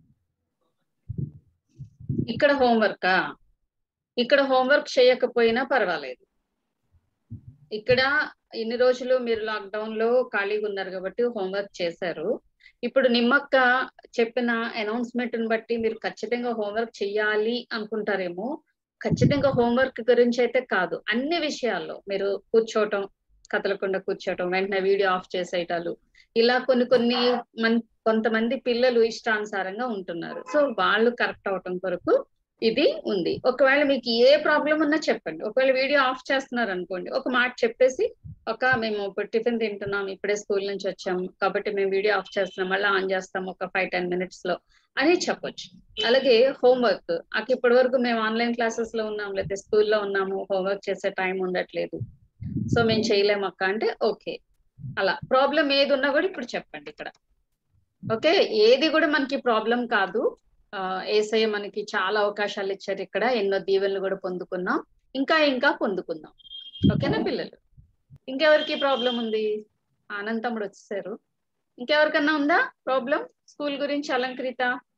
ఇక్కడ హోంవర్కా ఇక్కడ హోంవర్క్ చేయకపోయినా పర్వాలేదు ఇక్కడ ఇన్ని రోజులు మీరు లాక్డౌన్ లో ఖాళీగా ఉన్నారు కాబట్టి హోంవర్క్ చేశారు ఇప్పుడు నిమ్మక్క చెప్పిన అనౌన్స్మెంట్ ని బట్టి మీరు ఖచ్చితంగా హోంవర్క్ చెయ్యాలి అనుకుంటారేమో ఖచ్చితంగా హోంవర్క్ గురించి అయితే కాదు అన్ని విషయాల్లో మీరు కూర్చోవటం కదలకుండా కూర్చోవటం వెంటనే వీడియో ఆఫ్ చేసేయటాలు ఇలా కొన్ని కొన్ని మన్ కొంతమంది పిల్లలు ఇష్టానుసారంగా ఉంటున్నారు సో వాళ్ళు కరెక్ట్ అవటం కొరకు ఇది ఉంది ఒకవేళ మీకు ఏ ప్రాబ్లం ఉన్నా చెప్పండి ఒకవేళ వీడియో ఆఫ్ చేస్తున్నారు అనుకోండి ఒక మాట చెప్పేసి ఒక మేము ఇప్పుడు టిఫిన్ తింటున్నాం ఇప్పుడే స్కూల్ నుంచి వచ్చాం కాబట్టి మేము వీడియో ఆఫ్ చేస్తున్నాం మళ్ళీ ఆన్ చేస్తాం ఒక ఫైవ్ టెన్ మినిట్స్ లో అని చెప్పొచ్చు అలాగే హోంవర్క్ అక్క ఇప్పటి వరకు మేము ఆన్లైన్ క్లాసెస్ లో ఉన్నాం లేకపోతే స్కూల్లో ఉన్నాము హోంవర్క్ చేసే టైం ఉండట్లేదు సో మేము చేయలేము అక్క అంటే ఓకే అలా ప్రాబ్లం ఏది ఉన్నా కూడా ఇప్పుడు చెప్పండి ఇక్కడ ఓకే ఏది కూడా మనకి ప్రాబ్లం కాదు ఆ, ఏసయ్య మనకి చాలా అవకాశాలు ఇచ్చారు ఇక్కడ ఎన్నో దీవెనలు కూడా పొందుకున్నాం ఇంకా ఇంకా పొందుకుందాం ఓకేనా పిల్లలు ఇంకెవరికి ప్రాబ్లం ఉంది ఆనంద్ తమ్ముడు వచ్చేసారు ఇంకెవరికన్నా ఉందా ప్రాబ్లం స్కూల్ గురించి అలంకరిత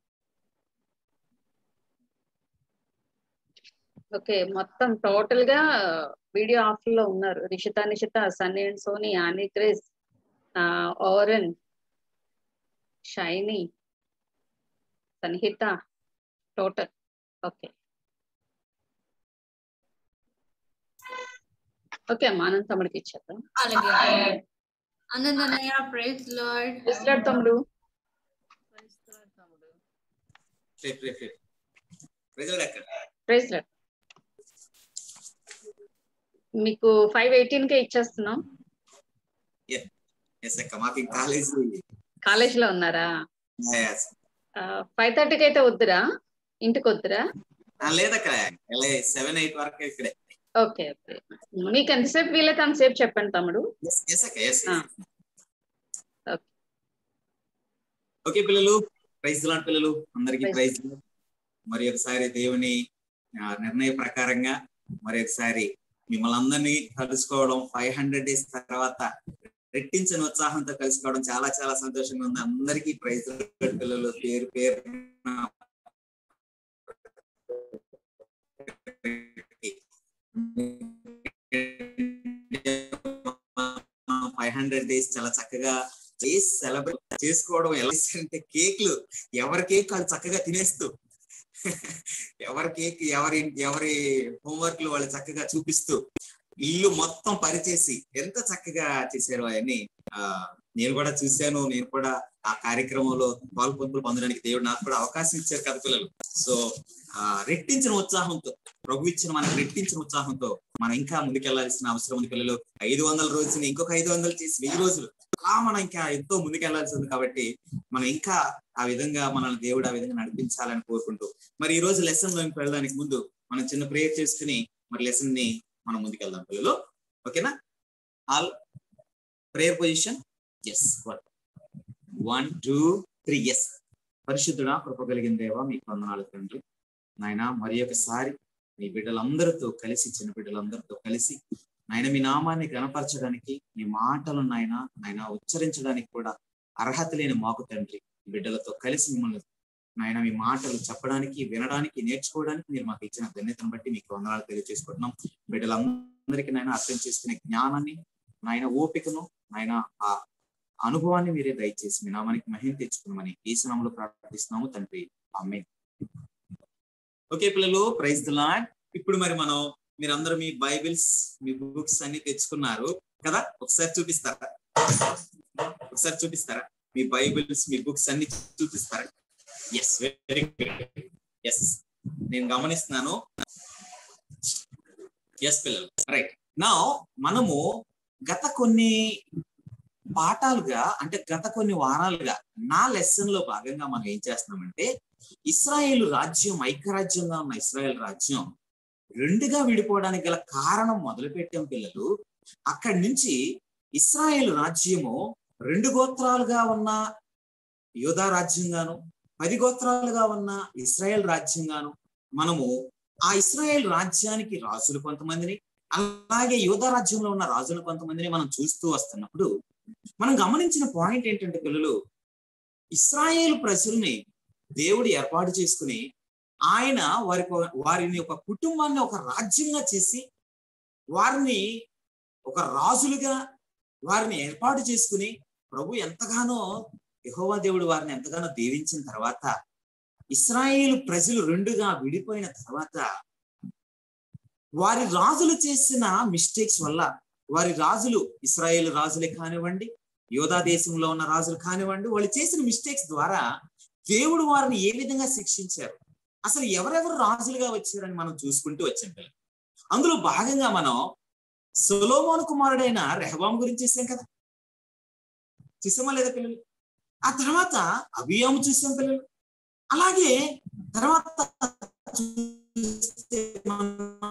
ఓకే మొత్తం టోటల్ గా వీడియో ఆఫ్ లో ఉన్నారు Rishita Nishita Sunny and Soni Annie Chris ఓరన్ Shiny Sanhita total okay okay అమ్మా అనంత తమ్ముడికి ఇచ్చేద్దాం అలాగే అనందనయ్య ప్రైజ్ లార్డ్ ఇస్లాడ్ తమ్ముడు రేపు రేపు రేపు ప్రజలు ఎక్కడ ప్రైజ్ లాడ్ మీకు ఫైవ్ ఎయిటీన్ కే ఇచ్చేస్తున్నాం ఎస్ అక్క మాకు కాలేజ్ కాలేజ్ లో ఉన్నారా ఫైవ్ థర్టీకి అయితే వద్దురా ఇంటికి వద్దురా లేదక్క ఎలా సెవెన్ ఎయిట్ వరకు ఇక్కడే ఓకే ఓకే మీకు ఎంతసేపు వీలైతే అంతసేపు చెప్పండి తమ్ముడు ఎస్ అక్క ఎస్ ఆ. ఓకే పిల్లలు ప్రైజ్ లాంటి పిల్లలు అందరికి Praise ప్రైజ్ మరి ఒకసారి దేవుని ఆ, నిర్ణయ ప్రకారంగా మరి ఒకసారి మిమ్మల్ని అందరినీ కలుసుకోవడం ఫైవ్ హండ్రెడ్ డేస్ తర్వాత రెట్టించిన ఉత్సాహంతో కలుసుకోవడం చాలా చాలా సంతోషంగా ఉంది అందరికీ ప్రైజ్ పిల్లలు పేరు పేరు ఫైవ్ హండ్రెడ్ డేస్ చాలా చక్కగా డేస్ సెలబ్రేట్ చేసుకోవడం ఎలా అంటే కేక్లు ఎవరి కేక్ వాళ్ళు చక్కగా తినేస్తూ ఎవరి కేక్ ఎవరి ఎవరి హోంవర్క్ వాళ్ళు చక్కగా చూపిస్తూ ఇల్లు మొత్తం పరిచేసి ఎంత చక్కగా చేశారు అవన్నీ ఆ నేను కూడా చూశాను నేను కూడా ఆ కార్యక్రమంలో పాల్పొంపులు పొందడానికి దేవుడు నాకు కూడా అవకాశం ఇచ్చారు కదా పిల్లలు సో ఆ రెట్టించిన ఉత్సాహంతో ప్రభు ఇచ్చిన మనకు రెట్టించిన ఉత్సాహంతో మనం ఇంకా ముందుకెళ్లాల్సిన అవసరం ఉంది పిల్లలు ఐదు వందల రోజుని ఇంకొక ఐదు వందలు చేసి వెయ్యి రోజులు అలా మనం ఇంకా ఎంతో ముందుకెళ్లాల్సి ఉంది కాబట్టి మనం ఇంకా ఆ విధంగా మనల్ని దేవుడు ఆ విధంగా నడిపించాలని కోరుకుంటూ మరి ఈ రోజు లెసన్ లోకి వెళ్ళడానికి ముందు మనం చిన్న ప్రేయర్ చేసుకుని మరి లెసన్ ని మనం ముందుకెళ్దాం పిల్లలు ఓకేనా all prayer position yes one two three yes పరిశుద్ధుడా కృప కలిగిన దేవా మీకు వందనాలు తండ్రి నాయన మరి ఒకసారి మీ బిడ్డలందరితో కలిసి చిన్న బిడ్డలందరితో కలిసి నాయన మీ నామాన్ని గణపరచడానికి మీ మాటలు నాయన నాయన ఉచ్చరించడానికి కూడా అర్హత లేని మాకు తండ్రి బిడ్డలతో కలిసి మిమ్మల్ని నాయన మీ మాటలు చెప్పడానికి వినడానికి నేర్చుకోవడానికి మీరు మాకు ఇచ్చిన ధన్యతను బట్టి మీకు వందనాలు తెలియజేసుకుంటున్నాం బిడ్డలందరికీ నాయన అర్థం చేసుకునే జ్ఞానాన్ని నాయన ఓపికను నాయన ఆ అనుభవాన్ని మీరే దయచేసి మీ నామానికి మహిమ తెచ్చుకున్నామని ఈ సమయంలో ప్రార్థిస్తున్నాము తండ్రి అమ్మే ఓకే పిల్లలు ప్రైజ్ ద లాడ్ ఇప్పుడు మరి మనం మీరందరూ మీ బైబిల్స్ మీ బుక్స్ అన్ని తెచ్చుకున్నారు కదా ఒకసారి చూపిస్తారా ఒకసారి చూపిస్తారా మీ బైబిల్స్ మీ బుక్స్ అన్ని చూపిస్తారా ఎస్ వెరీ గుడ్ ఎస్ నేను గమనిస్తున్నాను ఎస్ పిల్లలు రైట్ నా మనము గత కొన్ని పాఠాలుగా అంటే గత కొన్ని వారాలుగా నా లెసన్ లో భాగంగా మనం ఏం చేస్తున్నామంటే ఇస్రాయేల్ రాజ్యం ఐక్యరాజ్యంగా ఉన్న ఇస్రాయేల్ రాజ్యం రెండుగా విడిపోవడానికి గల కారణం మొదలు పెట్టాం పిల్లలు అక్కడి నుంచి ఇస్రాయేల్ రాజ్యము రెండు గోత్రాలుగా ఉన్న యోధా రాజ్యంగాను పది గోత్రాలుగా ఉన్న ఇస్రాయేల్ రాజ్యంగాను మనము ఆ ఇస్రాయేల్ రాజ్యానికి రాజులు కొంతమందిని అలాగే యోధా రాజ్యంలో ఉన్న రాజులు కొంతమందిని మనం చూస్తూ వస్తున్నప్పుడు మనం గమనించిన పాయింట్ ఏంటంటే పిల్లలు ఇస్రాయేల్ ప్రజల్ని దేవుడు ఏర్పాటు చేసుకుని ఆయన వారి వారిని ఒక కుటుంబాన్ని ఒక రాజ్యంగా చేసి వారిని ఒక రాజులుగా వారిని ఏర్పాటు చేసుకుని ప్రభు ఎంతగానో యహోవా దేవుడు వారిని ఎంతగానో దీవించిన తర్వాత ఇస్రాయేల్ ప్రజలు రెండుగా విడిపోయిన తర్వాత వారి రాజులు చేసిన మిస్టేక్స్ వల్ల వారి రాజులు ఇస్రాయేల్ రాజులే కానివ్వండి యోధా దేశంలో ఉన్న రాజులు కానివ్వండి వాళ్ళు చేసిన మిస్టేక్స్ ద్వారా దేవుడు వారిని ఏ విధంగా శిక్షించారు అసలు ఎవరెవరు రాజులుగా వచ్చారని మనం చూసుకుంటూ వచ్చాం పిల్లలు అందులో భాగంగా మనం సొలోమోన్ కుమారుడైన రెహబాం గురించి చూసాం కదా చూసామా లేదా పిల్లలు ఆ తర్వాత అభియాము చూసాం పిల్లలు అలాగే తర్వాత చూస్తే మనం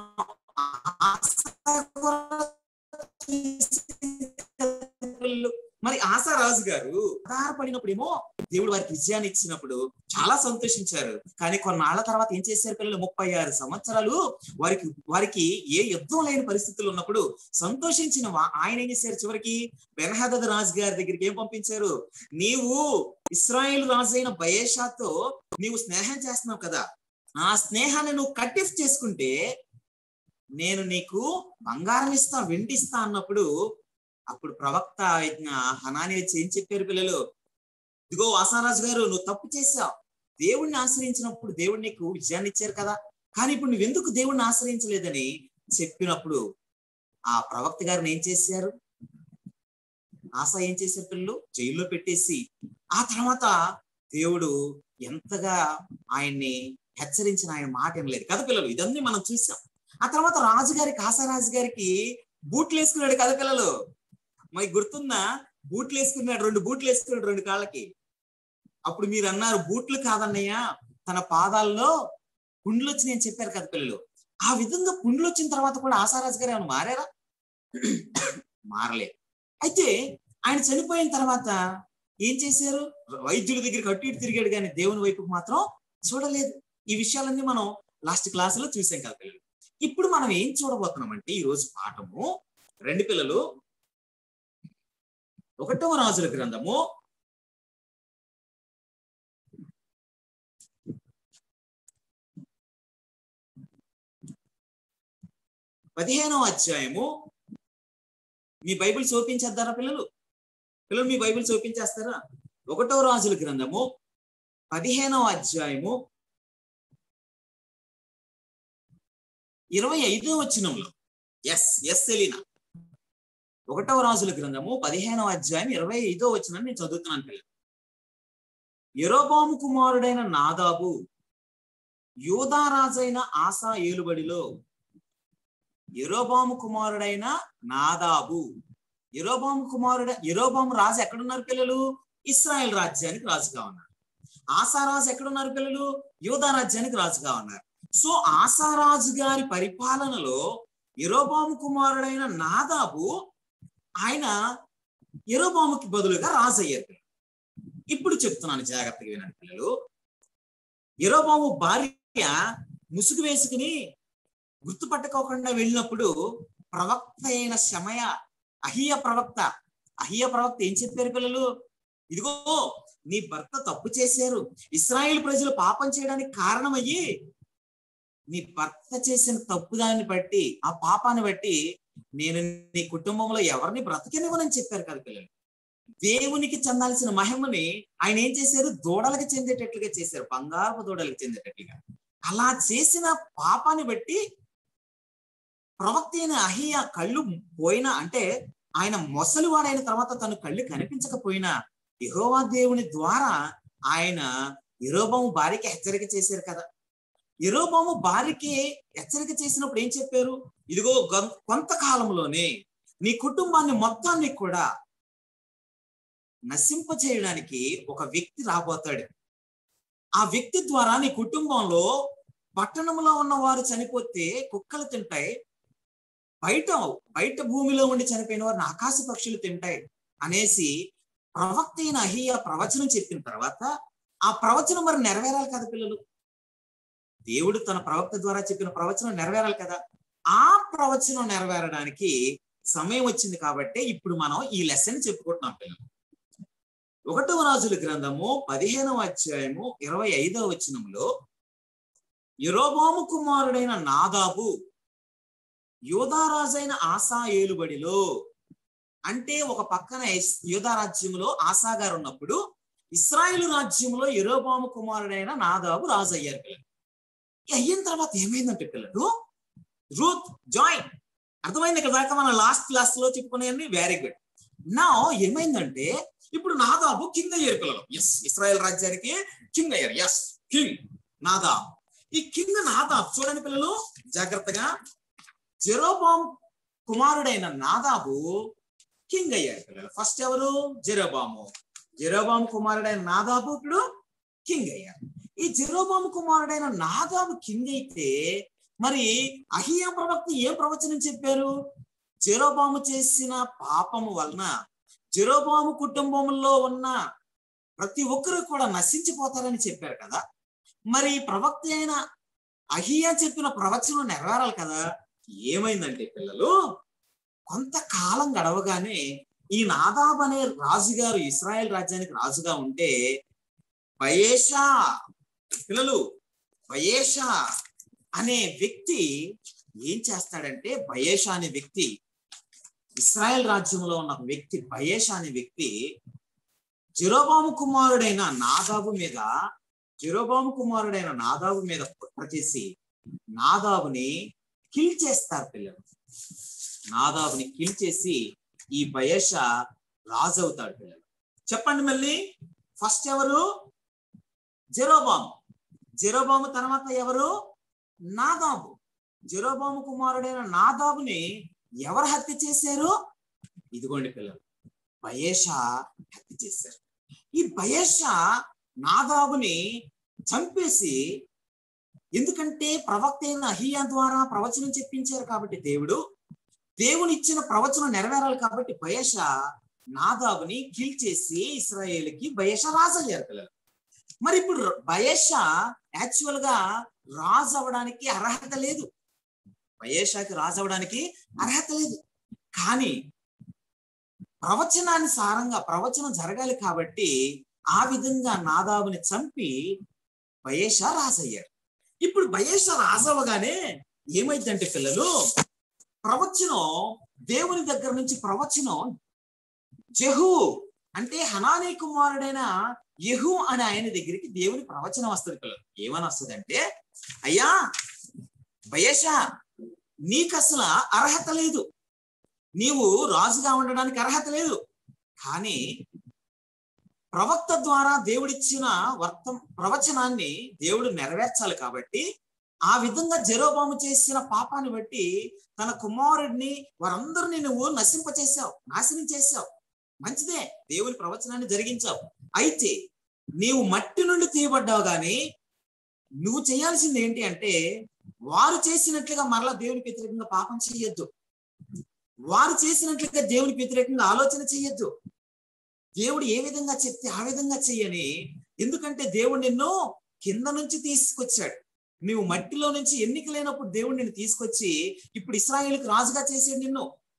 మరి ఆశా రాజు గారు ఆధారపడినప్పుడేమో దేవుడు వారికి విజయాన్ని ఇచ్చినప్పుడు చాలా సంతోషించారు కానీ కొన్నాళ్ల తర్వాత ఏం చేశారు పిల్లలు ముప్పై ఆరు సంవత్సరాలు వారికి వారికి ఏ యుద్ధం లేని పరిస్థితులు ఉన్నప్పుడు సంతోషించిన ఆయన ఏం చేశారు చివరికి బెనహదద్ రాజు గారి దగ్గరికి ఏం పంపించారు నీవు ఇస్రాయేల్ రాజు అయిన బయేషాతో నీవు స్నేహం చేస్తున్నావు కదా ఆ స్నేహాన్ని నువ్వు కట్టిఫ్ చేసుకుంటే నేను నీకు బంగారం ఇస్తా వెండిస్తా అన్నప్పుడు అప్పుడు ప్రవక్త హనాని వచ్చి ఏం చెప్పారు పిల్లలు ఇదిగో వాసారాజు గారు నువ్వు తప్పు చేశావు దేవుణ్ణి ఆశ్రయించినప్పుడు దేవుడు నీకు విజయాన్ని ఇచ్చారు కదా కానీ ఇప్పుడు నువ్వెందుకు దేవుణ్ణి ఆశ్రయించలేదని చెప్పినప్పుడు ఆ ప్రవక్త గారిని ఏం చేశారు ఆశ ఏం చేశారు పిల్లలు జైల్లో పెట్టేసి ఆ తర్వాత దేవుడు ఎంతగా ఆయన్ని హెచ్చరించిన ఆయన మాట వినలేదు కదా పిల్లలు ఇదన్నీ మనం చూసాం ఆ తర్వాత రాజుగారికి ఆశారాజు గారికి బూట్లు వేసుకున్నాడు కదా పిల్లలు మరి గుర్తుందా బూట్లు వేసుకున్నాడు రెండు బూట్లు వేసుకున్నాడు రెండు కాళ్ళకి అప్పుడు మీరు అన్నారు బూట్లు కాదన్నయ్య తన పాదాల్లో పుండ్లు వచ్చి నేను చెప్పారు కదా పిల్లలు ఆ విధంగా పుండ్లు వచ్చిన తర్వాత కూడా ఆశారాజు గారు ఏమైనా మారారా మారలేదు అయితే ఆయన చనిపోయిన తర్వాత ఏం చేశారు వైద్యుల దగ్గరికి అటు ఇటు తిరిగాడు కానీ దేవుని వైపుకు మాత్రం చూడలేదు ఈ విషయాలన్నీ మనం లాస్ట్ క్లాస్ లో చూసాం కదా పిల్లలు ఇప్పుడు మనం ఏం చూడబోతున్నామంటే ఈ రోజు పాఠము రెండు పిల్లలు ఒకటవ రాజుల గ్రంథము పదిహేనవ అధ్యాయము మీ బైబిల్ చూపించేద్దారా పిల్లలు పిల్లలు మీ బైబిల్ చూపించేస్తారా ఒకటవ రాజుల గ్రంథము పదిహేనవ అధ్యాయము ఇరవై ఐదో వచ్చినంలో ఎస్ ఎస్ ఎలినా ఒకటవ రాజుల గ్రంథము పదిహేనవ అధ్యాయం ఇరవై ఐదో వచ్చిన నేను చదువుతున్నాను పిల్లలు యరోబాము కుమారుడైన నాదాబు యోధారాజైన ఆసా ఏలుబడిలో యరోబాము కుమారుడైన నాదాబు యరోబాము కుమారుడ యరోబాము రాజు ఎక్కడున్నారు పిల్లలు ఇస్రాయెల్ రాజ్యానికి రాజుగా ఉన్నారు ఆసారాజు ఎక్కడున్నారు పిల్లలు యోధా రాజ్యానికి రాజుగా ఉన్నారు సో ఆసారాజు గారి పరిపాలనలో యరోబాము కుమారుడైన నాదాబు ఆయన యరోబాముకి బదులుగా రాజు అయ్యారు పిల్లలు. ఇప్పుడు చెప్తున్నాను జాగ్రత్తగా వినండి పిల్లలు యరోబాము భార్య ముసుగు వేసుకుని గుర్తుపట్టుకోకుండా వెళ్ళినప్పుడు ప్రవక్త అయిన శమయ అహియ ప్రవక్త అహియ ప్రవక్త ఏం చెప్పారు పిల్లలు ఇదిగో నీ భర్త తప్పు చేశారు ఇస్రాయేల్ ప్రజలు పాపం చేయడానికి కారణమయ్యి నీ భర్త చేసిన తప్పు దాన్ని బట్టి ఆ పాపాన్ని బట్టి నేను నీ కుటుంబంలో ఎవరిని బ్రతకనివ్వనని చెప్పారు కదా పిల్లలు దేవునికి చెందాల్సిన మహిమని ఆయన ఏం చేశారు దూడలకు చెందేటట్లుగా చేశారు బంగారపు దూడలకు చెందేటట్లుగా అలా చేసిన పాపాన్ని బట్టి ప్రవక్త అయిన అహియ కళ్ళు పోయినా అంటే ఆయన మొసలివాడైన తర్వాత తన కళ్ళు కనిపించకపోయినా యెహోవా దేవుని ద్వారా ఆయన యెరోబాము భార్యకి హెచ్చరిక చేశారు కదా యెరోబాము భార్యకి హెచ్చరిక చేసినప్పుడు ఏం చెప్పారు ఇదిగో గం- కొంతకాలంలోనే నీ కుటుంబాన్ని మొత్తాన్ని కూడా నశింప చేయడానికి ఒక వ్యక్తి రాబోతాడు ఆ వ్యక్తి ద్వారా నీ కుటుంబంలో పట్టణంలో ఉన్న వారు చనిపోతే కుక్కలు తింటాయి బయట బయట భూమిలో ఉండి చనిపోయిన వారిని ఆకాశ పక్షులు తింటాయి అనేసి ప్రవక్త అయిన అహియ ప్రవచనం చెప్పిన తర్వాత ఆ ప్రవచనం మరి నెరవేరాలి కదా పిల్లలు దేవుడు తన ప్రవక్త ద్వారా చెప్పిన ప్రవచనం నెరవేరాలి కదా ఆ ప్రవచనం నెరవేరడానికి సమయం వచ్చింది కాబట్టి ఇప్పుడు మనం ఈ లెసన్ చెప్పుకుంటున్నాం పిల్లలు ఒకటవ రాజుల గ్రంథము పదిహేనవ అధ్యాయము ఇరవై ఐదవ వచనంలో యరోబాము కుమారుడైన నాదాబు యోధారాజైన ఆసా ఏలుబడిలో అంటే ఒక పక్కన ఇస్- యోధా రాజ్యంలో ఆసా గారు ఉన్నప్పుడు ఇస్రాయేల్ రాజ్యంలో యరోబాము కుమారుడైన నాదాబు రాజు అయ్యారు పిల్లలు ఈ అయిన తర్వాత ఏమైందంటే పిల్లలు రూత్ జాయిన్ అర్థమైంది ఇక్కడ దాకా మన లాస్ట్ క్లాస్ లో చెప్పుకునేవన్నీ వెరీ గుడ్ నా ఏమైందంటే ఇప్పుడు నాదాబు కింగ్ అయ్యారు పిల్లలు ఎస్ ఇస్రాయల్ రాజ్యానికి కింగ్ అయ్యారు ఎస్ కింగ్ నాదాబ్ ఈ కింగ్ నాదాబ్ చూడండి పిల్లలు జాగ్రత్తగా జెరోబామ్ కుమారుడైన నాదాబు కింగ్ అయ్యారు పిల్లలు ఫస్ట్ ఎవరు జెరోబాము జెరోబాము కుమారుడైన నాదాబు ఇప్పుడు కింగ్ అయ్యారు ఈ జెరోబాము కుమారుడైన నాదాబు కింగ్ అయితే మరి అహియా ప్రవక్త ఏ ప్రవచనం చెప్పారు జెరోబాము చేసిన పాపము వలన జెరోబాము కుటుంబంలో ఉన్న ప్రతి ఒక్కరు కూడా నశించిపోతారని చెప్పారు కదా మరి ప్రవక్త అయిన అహియా చెప్పిన ప్రవచనం నెరవేరాలి కదా ఏమైందంటే పిల్లలు కొంతకాలం గడవగానే ఈ నాదాబ్ అనే రాజుగారు ఇస్రాయెల్ రాజ్యానికి రాజుగా ఉంటే బయేషా పిల్లలు బయేషా అనే వ్యక్తి ఏం చేస్తాడంటే బయేషా అనే వ్యక్తి ఇస్రాయెల్ రాజ్యంలో ఉన్న ఒక వ్యక్తి బయేషా అనే వ్యక్తి జెరోబాము కుమారుడైన నాదాబు మీద జెరోబాము కుమారుడైన నాదాబు మీద కుట్ర చేసి నాదాబుని కిల్ చేస్తారు పిల్లలు నాదాబుని కిల్ చేసి ఈ బయేష రాజు అవుతాడు పిల్లలు చెప్పండి మళ్ళీ ఫస్ట్ ఎవరు జెరోబాము జెరోబాము తర్వాత ఎవరు నాదాబు జెరోబాము కుమారుడైన నాదాబుని ఎవరు హత్య చేశారు ఇదిగోండి పిల్లలు బయేష హత్య చేశారు ఈ బయేష నాదాబుని చంపేసి ఎందుకంటే ప్రవక్త అయిన అహియా ద్వారా ప్రవచనం చెప్పించారు కాబట్టి దేవుడు దేవుని ఇచ్చిన ప్రవచనం నెరవేరాలి కాబట్టి బయేష నాదాబుని కిల్ చేసి ఇస్రాయేల్కి బయేష రాజు అయ్యారు పిల్లలు మరి ఇప్పుడు బయేష యాక్చువల్ గా రాజు అవ్వడానికి అర్హత లేదు బయేషాకి రాజు అవ్వడానికి అర్హత లేదు కానీ ప్రవచనానుసారంగా ప్రవచనం జరగాలి కాబట్టి ఆ విధంగా నాదాబుని చంపి బయేష రాజయ్యారు ఇప్పుడు బయేష రాజవ్వగానే ఏమైందంటే పిల్లలు ప్రవచనం దేవుని దగ్గర నుంచి ప్రవచనం జహు అంటే హనానీ కుమారుడైన యహు అనే ఆయన దగ్గరికి దేవుని ప్రవచనం వస్తుంది పిల్లలు ఏమని వస్తుందంటే అయ్యా బయేష నీకు అసలు అర్హత లేదు నీవు రాజుగా ఉండడానికి అర్హత లేదు కానీ ప్రవక్త ద్వారా దేవుడిచ్చిన వర్త ప్రవచనాన్ని దేవుడు నెరవేర్చాలి కాబట్టి ఆ విధంగా జెరోబాము చేసిన పాపాన్ని బట్టి తన కుమారుడిని వారందరినీ నువ్వు నశింపచేశావు నాశనం చేశావు మంచిదే దేవుని ప్రవచనాన్ని జరిగించావు అయితే నీవు మట్టి నుండి తీయబడ్డావు గాని నువ్వు చేయాల్సింది ఏంటి అంటే వారు చేసినట్లుగా మరలా దేవునికి వ్యతిరేకంగా పాపం చేయొద్దు వారు చేసినట్లుగా దేవునికి వ్యతిరేకంగా ఆలోచన చేయొద్దు దేవుడు ఏ విధంగా చెప్తే ఆ విధంగా చెయ్యని ఎందుకంటే దేవుడు నిన్ను కింద నుంచి తీసుకొచ్చాడు నువ్వు మట్టిలో నుంచి ఎన్నిక లేనప్పుడు దేవుడు నిన్ను తీసుకొచ్చి ఇప్పుడు ఇస్రాయేల్కి రాజుగా చేసాడు నిన్ను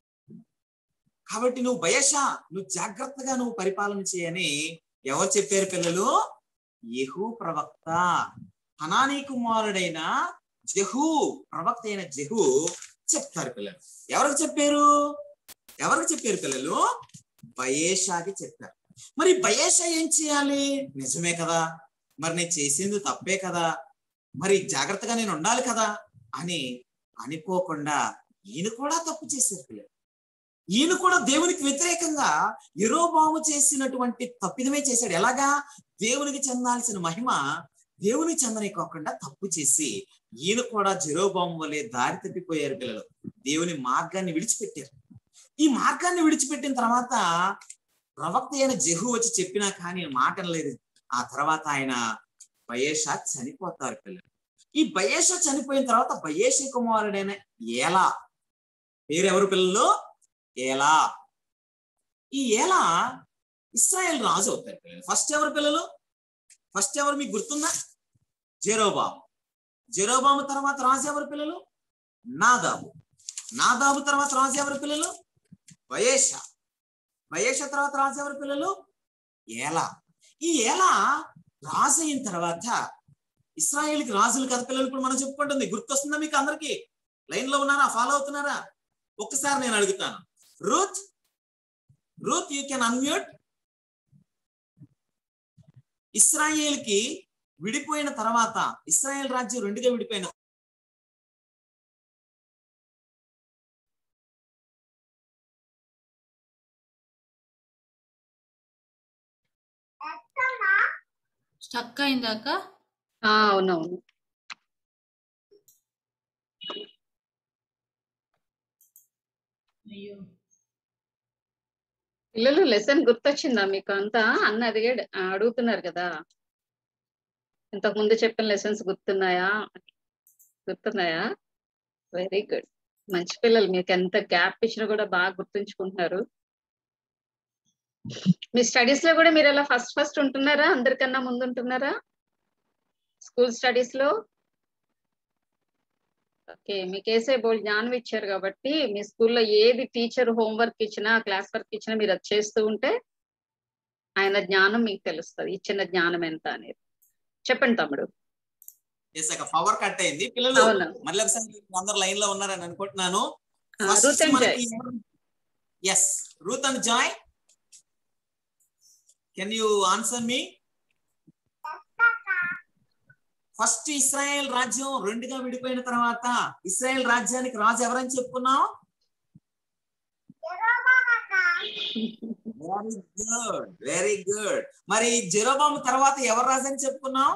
కాబట్టి నువ్వు భయషా నువ్వు జాగ్రత్తగా నువ్వు పరిపాలన చేయని ఎవరు చెప్పారు పిల్లలు యహూ ప్రవక్త హనానీ కుమారుడైన జహూ ప్రవక్త అయిన జహూ చెప్తారు పిల్లలు ఎవరికి చెప్పారు ఎవరికి చెప్పారు పిల్లలు బయేషాకి చెప్పారు మరి బయేషా ఏం చేయాలి నిజమే కదా మరి నేను చేసింది తప్పే కదా మరి జాగ్రత్తగా నేను ఉండాలి కదా అని అనుకోకుండా ఈయన కూడా తప్పు చేశారు పిల్లలు ఈయన కూడా దేవునికి వ్యతిరేకంగా ఎరోబాము చేసినటువంటి తప్పిదమే చేశాడు ఎలాగా దేవునికి చెందాల్సిన మహిమ దేవునికి చెందనికోకుండా తప్పు చేసి ఈయన కూడా జెరోబాము వలె దారి తప్పిపోయారు పిల్లలు దేవుని మార్గాన్ని విడిచిపెట్టారు ఈ మార్గాన్ని విడిచిపెట్టిన తర్వాత ప్రవక్త అయిన జహు వచ్చి చెప్పినా కానీ మాట లేదు ఆ తర్వాత ఆయన బయేషా చనిపోతారు పిల్లలు ఈ బయేషా చనిపోయిన తర్వాత బయేష కుమారుడైన ఏలా పేరు ఎవరు పిల్లలు ఏలా ఈ ఏలా ఇస్రాయేల్ రాజు అవుతారు పిల్లలు ఫస్ట్ ఎవరు పిల్లలు ఫస్ట్ ఎవరు మీకు గుర్తుందా జెరోబాము జెరోబాము తర్వాత రాజు ఎవరు పిల్లలు నాదాబు నాదాబు తర్వాత రాజు ఎవరు పిల్లలు వయేష వయేష తర్వాత రాజు ఎవరు పిల్లలు ఏలా ఈ ఏలా రాజు అయిన తర్వాత ఇస్రాయేల్కి రాజులు కదా పిల్లలు ఇప్పుడు మనం చెప్పుకుంటుంది గుర్తొస్తుందా మీకు అందరికి లైన్ లో ఉన్నారా ఫాలో అవుతున్నారా ఒక్కసారి నేను అడుగుతాను Ruth Ruth you can unmute Israel కి విడిపోయిన తర్వాత ఇస్రాయేల్ రాజ్యం రెండుగా విడిపోయిన స్టక్ అయిందాక ఆ, అవునవును అయ్యో పిల్లలు లెసన్ గుర్తొచ్చిందా మీకు అంతా అన్న అడిగాడు ఆ, అడుగుతున్నారు కదా ఇంతకు ముందు చెప్పిన లెసన్స్ గుర్తున్నాయా గుర్తున్నాయా వెరీ గుడ్ మంచి పిల్లలు మీకు ఎంత గ్యాప్ ఇచ్చినా కూడా బాగా గుర్తుంచుకుంటున్నారు మీ స్టడీస్ లో కూడా మీరు ఎలా ఫస్ట్ ఫస్ట్ ఉంటున్నారా అందరికన్నా ముందు ఉంటున్నారా స్కూల్ స్టడీస్ లో ఓకే మీకు వేసే బోల్ జ్ఞానం ఇచ్చారు కాబట్టి మీ స్కూల్లో ఏది టీచర్ హోంవర్క్ ఇచ్చినా క్లాస్ వర్క్ ఇచ్చినా మీరు అది చేస్తూ ఉంటే ఆయన జ్ఞానం మీకు తెలుస్తుంది ఇచ్చిన జ్ఞానం ఎంత అనేది చెప్పండి తమ్ముడు చేశాక పవర్ కట్ అయింది పిల్లలు అవును. మళ్ళీ ఒకసారి అందరు లైన్ లో ఉన్నారని అనుకుంటున్నాను ఆ, Ruth and Joy. Yes Ruth and Joy can you answer me first Israel రాజ్యం రెండుగా విడిపోయిన తర్వాత ఇస్రాయేల్ రాజ్యానికి రాజు ఎవరని చెప్పుకున్నాం వెరీ గుడ్ వెరీ గుడ్ మరి జెరోబాము తర్వాత ఎవరు రాజు అని చెప్పుకున్నాం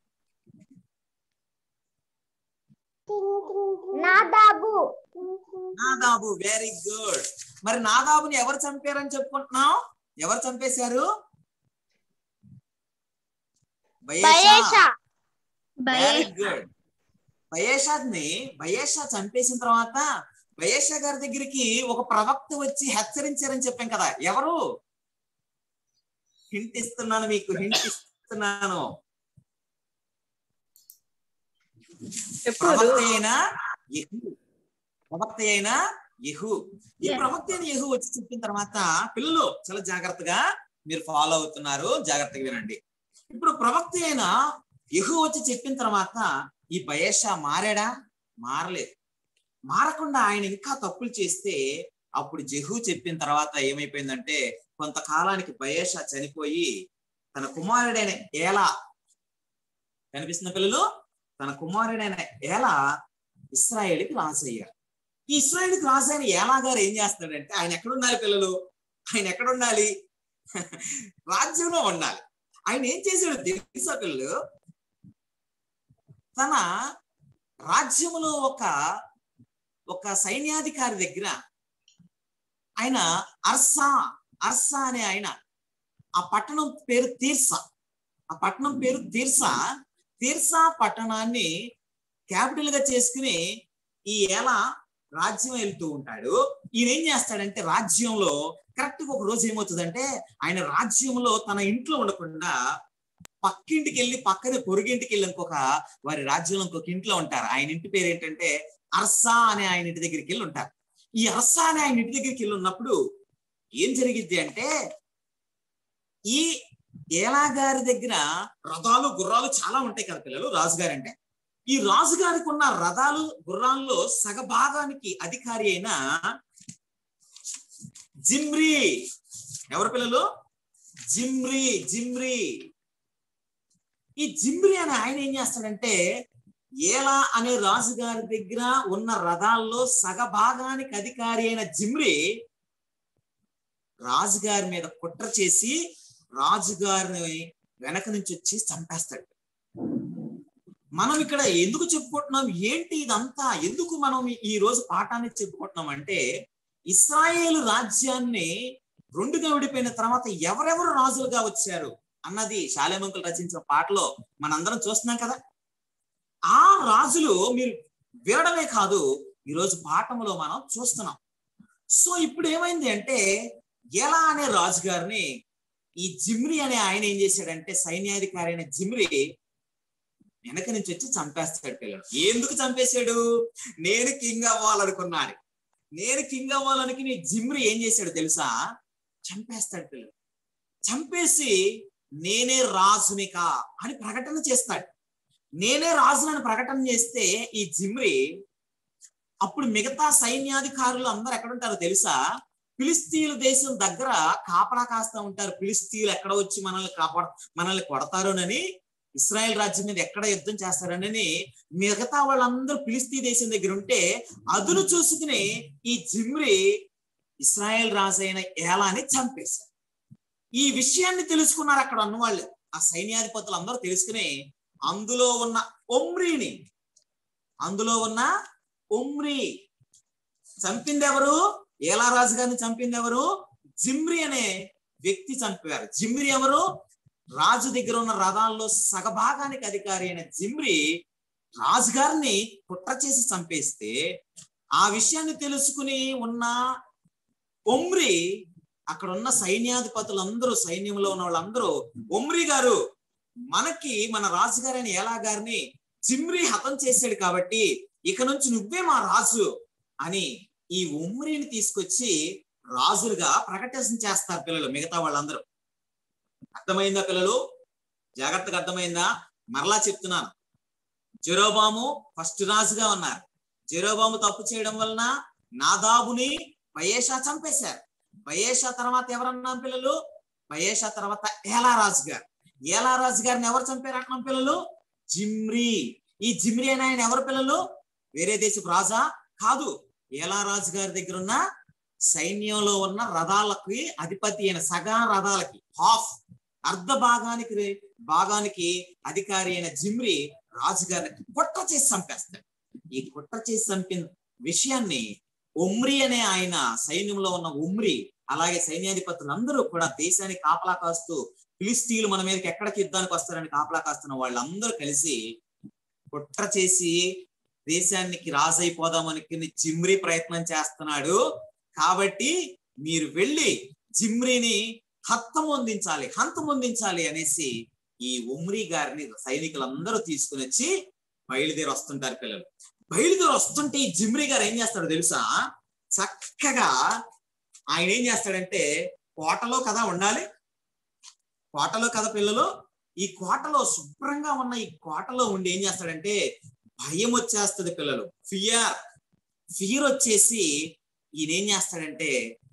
నాదాబు నాదాబు వెరీ గుడ్ మరి నాదాబుని ఎవరు చంపారని చెప్పుకుంటున్నాం ఎవరు చంపేశారు బయేషా. వెరీ గుడ్ బయేషాని బయేషా చంపేసిన తర్వాత బయేషా గారి దగ్గరికి ఒక ప్రవక్త వచ్చి హెచ్చరించారని చెప్పాం కదా ఎవరు హింట్ ఇస్తున్నాను మీకు హింట్ ఇస్తున్నాను ప్రవక్త అయిన యెహూ ప్రవక్త అయిన యెహూ ఈ ప్రవక్త అయిన యెహూ వచ్చి చెప్పిన తర్వాత పిల్లలు చాలా జాగ్రత్తగా మీరు ఫాలో అవుతున్నారు జాగ్రత్తగా వినండి ఇప్పుడు ప్రవక్త అయిన యెహూ వచ్చి చెప్పిన తర్వాత ఈ బయేషా మారాడా మారలేదు మారకుండా ఆయన ఇంకా తప్పులు చేస్తే అప్పుడు జహూ చెప్పిన తర్వాత ఏమైపోయిందంటే కొంతకాలానికి బయేషా చనిపోయి తన కుమారుడైన ఏలా కనిపిస్తున్న పిల్లలు తన కుమారుడైన ఏలా ఇస్రాయేల్కి రాజు అయ్యారు ఈ ఇస్రాయేల్కి రాజు అయిన ఏలా గారు ఏం చేస్తాడంటే ఆయన ఎక్కడ ఉండాలి పిల్లలు ఆయన ఎక్కడ ఉండాలి రాజ్యంలో ఉండాలి ఆయన ఏం చేశాడు తెలుసా పిల్లలు తన రాజ్యములో ఒక ఒక సైన్యాధికారి దగ్గర ఆయన అర్సా అర్సా అనే ఆయన ఆ పట్టణం పేరు తీర్సా ఆ పట్టణం పేరు తీర్సా తీర్సా పట్టణాన్ని క్యాపిటల్ గా చేసుకుని ఈ ఏళ రాజ్యం వెళ్తూ ఉంటాడు ఈయన ఏం చేస్తాడంటే రాజ్యంలో కరెక్ట్ గా ఒక రోజు ఏమవుతుందంటే ఆయన రాజ్యంలో తన ఇంట్లో ఉండకుండా పక్కింటికి వెళ్ళి పక్కనే పొరుగింటికి వెళ్ళి ఇంకొక వారి రాజ్యంలో ఇంకొక ఇంట్లో ఉంటారు ఆయన ఇంటి పేరు ఏంటంటే అర్సా అనే ఆయన ఇంటి దగ్గరికి వెళ్ళి ఉంటారు ఈ అర్సా అనే ఆయన ఇంటి దగ్గరికి వెళ్ళి ఉన్నప్పుడు ఏం జరిగిద్ది అంటే ఈ ఏలా గారి దగ్గర రథాలు గుర్రాలు చాలా ఉంటాయి కదా పిల్లలు రాజుగారు అంటే ఈ రాజుగారికి ఉన్న రథాలు గుర్రాల్లో సగభాగానికి అధికారి అయిన జిమ్రీ ఎవరు పిల్లలు జిమ్రీ జిమ్రీ ఈ జిమ్రీ అనే ఆయన ఏం చేస్తాడంటే ఏలా అనే రాజుగారి దగ్గర ఉన్న రథాల్లో సగభాగానికి అధికారి అయిన జిమ్రీ రాజుగారి మీద కుట్ర చేసి రాజుగారిని వెనక నుంచి వచ్చి చంపేస్తాడు మనం ఇక్కడ ఎందుకు చెప్పుకుంటున్నాం ఏంటి ఇదంతా ఎందుకు మనం ఈ రోజు పాఠాన్ని చెప్పుకుంటున్నాం అంటే ఇస్రాయేల్ రాజ్యాన్ని రెండుగా విడిపోయిన తర్వాత ఎవరెవరు రాజులుగా వచ్చారు అన్నది శాలేమంకులు రచించిన పాటలో మనందరం చూస్తున్నాం కదా ఆ రాజులు మీరు వినడమే కాదు ఈరోజు పాఠంలో మనం చూస్తున్నాం సో ఇప్పుడు ఏమైంది అంటే ఎలా అనే రాజు గారిని ఈ జిమ్రి అనే ఆయన ఏం చేశాడంటే సైన్యాధికారి అయిన జిమ్రి వెనక నుంచి వచ్చి చంపేస్తాడు పిల్లలు ఎందుకు చంపేశాడు నేను కింగ్ అవ్వాలనుకున్నాను నేను కింగ్ అవ్వాలనుకుని జిమ్రి ఏం చేశాడు తెలుసా చంపేస్తాడు పిల్లలు చంపేసి నేనే రాజునికా అని ప్రకటన చేస్తాడు నేనే రాజునని ప్రకటన చేస్తే ఈ జిమ్రి అప్పుడు మిగతా సైన్యాధికారులు అందరు ఎక్కడ ఉంటారో తెలుసా ఫిలిస్తీన్ల దేశం దగ్గర కాపలా కాస్తా ఉంటారు ఫిలిస్తీన్లు ఎక్కడ వచ్చి మనల్ని కాపాడ మనల్ని కొడతారోనని ఇస్రాయెల్ రాజ్యం మీద ఎక్కడ యుద్ధం చేస్తారనని మిగతా వాళ్ళందరూ ఫిలిస్తీ దేశం దగ్గర ఉంటే అదును చూసుకుని ఈ జిమ్రి ఇస్రాయెల్ రాజు అయిన ఏలాని చంపేశారు ఈ విషయాన్ని తెలుసుకున్నారు అక్కడ ఉన్న వాళ్ళు ఆ సైన్యాధిపతులు అందరూ తెలుసుకుని అందులో ఉన్న ఒమ్రీని అందులో ఉన్న ఒమ్రి చంపింది ఎవరు ఏలా రాజు గారిని చంపింది ఎవరు జిమ్రి అనే వ్యక్తి చంపారు జిమ్రి ఎవరు రాజు దగ్గర ఉన్న రథాల్లో సగభాగానికి అధికారి అయిన జిమ్రి రాజుగారిని కుట్ర చేసి చంపేస్తే ఆ విషయాన్ని తెలుసుకుని ఉన్న ఒమ్రి అక్కడ ఉన్న సైన్యాధిపతులందరూ సైన్యంలో ఉన్న వాళ్ళందరూ ఒమ్రి గారు మనకి మన రాజుగారైన ఏలా గారిని జిమ్రి హతం చేశాడు కాబట్టి ఇక నుంచి నువ్వే మా రాజు అని ఈ ఉమ్రిని తీసుకొచ్చి రాజులుగా ప్రకటన చేస్తారు పిల్లలు మిగతా వాళ్ళందరూ అర్థమైందా పిల్లలు జాగ్రత్తగా అర్థమైందా మరలా చెప్తున్నాను జెరోబాము ఫస్ట్ రాజుగా ఉన్నారు జెరోబాము తప్పు చేయడం వలన నాదాబుని బయేషా చంపేశారు బయేషా తర్వాత ఎవరన్నాం పిల్లలు బయేషా తర్వాత ఏలా రాజు గారు ఏలా రాజు గారిని ఎవరు చంపారు అంటున్నాం పిల్లలు జిమ్రీ ఈ జిమ్రీ అని ఆయన ఎవరు పిల్లలు వేరే దేశపు రాజా కాదు ఏలా రాజు గారి దగ్గర ఉన్న సైన్యంలో ఉన్న రథాలకి అధిపతి అయిన సగా రథాలకి హాఫ్ అర్ధ భాగానికి భాగానికి అధికారి అయిన జిమ్రి రాజుగారిని కుట్ర చేసి చంపేస్తాడు ఈ కుట్ర చేసి చంపిన విషయాన్ని ఉమ్రి అనే ఆయన సైన్యంలో ఉన్న ఉమ్రి అలాగే సైన్యాధిపతులందరూ కూడా దేశాన్ని కాపలా కాస్తూ ఫిలిస్తీన్లు మన మీదకి ఎక్కడికి యుద్ధానికి వస్తారని కాపలా కాస్తున్న వాళ్ళందరూ కలిసి కుట్ర చేసి దేశానికి రాజైపోదామనుకుని జిమ్రి ప్రయత్నం చేస్తున్నాడు కాబట్టి మీరు వెళ్ళి జిమ్రిని హత్తం పొందించాలి హంతం పొందించాలి అనేసి ఈ ఉమ్రి గారిని సైనికులందరూ తీసుకుని వచ్చి బయలుదేరి వస్తుంటారు పిల్లలు బయలుదేరి వస్తుంటే ఈ జిమ్రి గారు ఏం చేస్తాడో తెలుసా చక్కగా ఆయన ఏం చేస్తాడంటే కోటలో కదా ఉండాలి కోటలో కదా పిల్లలు ఈ కోటలో శుభ్రంగా ఉన్న ఈ కోటలో ఉండి ఏం చేస్తాడంటే భయం వచ్చేస్తుంది పిల్లలు ఫియర్ ఫియర్ వచ్చేసి ఈయన ఏం చేస్తాడంటే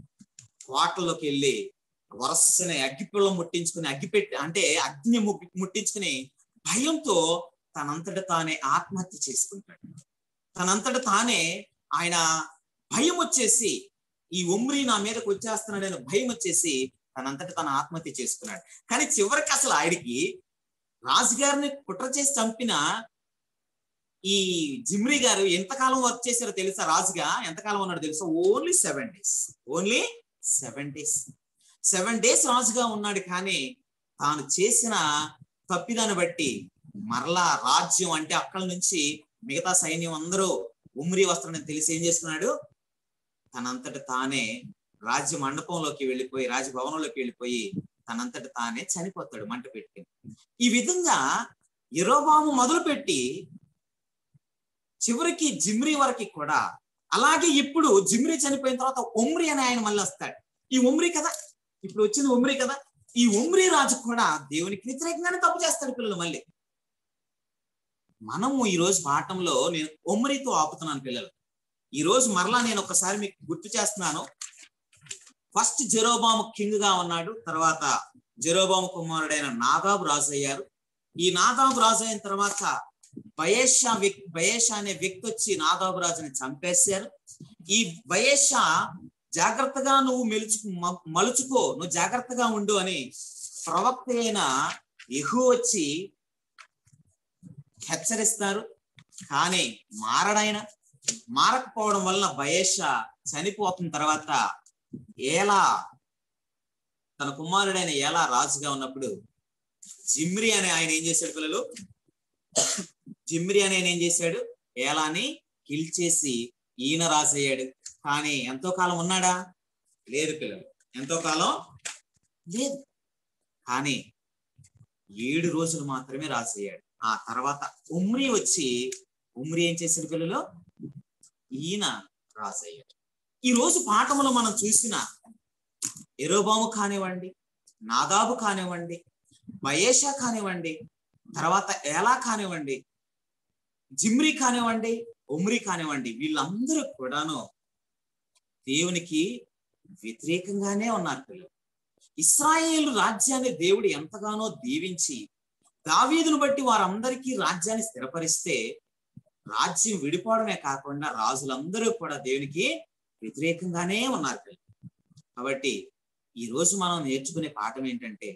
కోటలోకి వెళ్ళి వరసని అగ్గిపిల్ల ముట్టించుకుని అగ్గిపెట్టి అంటే అగ్ని ము- ముట్టించుకుని భయంతో తనంతట తానే ఆత్మహత్య చేసుకుంటాడు తనంతట తానే ఆయన భయం వచ్చేసి ఈ ఒమ్రి నా మీదకి వచ్చేస్తున్నాడని భయం వచ్చేసి తనంతటి తన ఆత్మహత్య చేసుకున్నాడు కానీ చివరికి అసలు ఆయనకి రాజుగారిని కుట్ర చేసి చంపిన ఈ జిమ్రీ గారు ఎంతకాలం వర్క్ చేశారో తెలుసా రాజుగా ఎంతకాలం ఉన్నాడు తెలుసా only seven days only seven days seven days రాజుగా ఉన్నాడు కానీ తాను చేసిన తప్పిదాన్ని బట్టి మరలా రాజ్యం అంటే అక్కడి నుంచి మిగతా సైన్యం అందరూ ఉమ్రి వస్తాడని తెలిసి ఏం చేసుకున్నాడు తనంతట తానే రాజ్య మండపంలోకి వెళ్ళిపోయి రాజభవనంలోకి వెళ్ళిపోయి తనంతట తానే చనిపోతాడు మంట పెట్టి ఈ విధంగా ఇరోబాము మొదలుపెట్టి చివరికి జిమ్రీ వరకు కూడా అలాగే ఇప్పుడు జిమ్రీ చనిపోయిన తర్వాత ఉమ్రి అని ఆయన మళ్ళీ వస్తాడు ఈ ఉమ్రి కదా ఇప్పుడు వచ్చింది ఉమ్రి కదా ఈ ఉమ్రి రాజు కూడా దేవునికి వ్యతిరేకంగానే తప్పు చేస్తాడు పిల్లలు మళ్ళీ మనము ఈ రోజు పాఠంలో నేను ఉమ్రితో ఆపుతున్నాను పిల్లలు ఈ రోజు మరలా నేను ఒకసారి మీకు గుర్తు చేస్తున్నాను ఫస్ట్ జెరోబాము కింగ్ గా ఉన్నాడు తర్వాత జెరోబాము కుమారుడైన నాదాబు రాజు అయ్యారు ఈ నాదాబు రాజు అయిన తర్వాత బయేషా వ్యక్తి బయేషా అనే వ్యక్తి వచ్చి నాదాబు రాజుని చంపేశారు ఈ బయేషా జాగ్రత్తగా నువ్వు మెలుచు మ- మలుచుకో నువ్వు జాగ్రత్తగా ఉండు అని ప్రవక్త అయిన యెహూ వచ్చి హెచ్చరిస్తారు కానీ మారడైన మారకపోవడం వలన బయేషా చనిపోతున్న తర్వాత ఏలా తన కుమారుడైన ఏలా రాజుగా ఉన్నప్పుడు జిమ్రి అనే ఆయన ఏం చేశాడు పిల్లలు జిమ్రి అనే ఆయన ఏం చేశాడు ఏలాని కిల్ చేసి ఈయన రాజయ్యాడు కానీ ఎంతో కాలం ఉన్నాడా లేదు పిల్లలు ఎంతో కాలం లేదు కానీ ఏడు రోజులు మాత్రమే రాజయ్యాడు ఆ తర్వాత ఉమ్రి వచ్చి ఉమ్రి ఏం చేశాడు పిల్లలు ఈయన రాజయ్యాడు ఈ రోజు పాఠములో మనం చూసిన ఎరోబాము కానివ్వండి నాదాబు కానివ్వండి బయేషా కానివ్వండి తర్వాత ఏలా కానివ్వండి జిమ్రి కానివ్వండి ఉమ్రి కానివ్వండి వీళ్ళందరూ కూడాను దేవునికి వ్యతిరేకంగానే ఉన్నారు పిల్లలు ఇస్రాయేల్ రాజ్యాన్ని దేవుడు ఎంతగానో దీవించి దావీదును బట్టి వారందరికీ రాజ్యాన్ని స్థిరపరిస్తే రాజ్యం విడిపోవడమే కాకుండా రాజులందరూ కూడా దేవునికి వ్యతిరేకంగానే ఉన్నారు పిల్లలు కాబట్టి ఈ రోజు మనం నేర్చుకునే పాఠం ఏంటంటే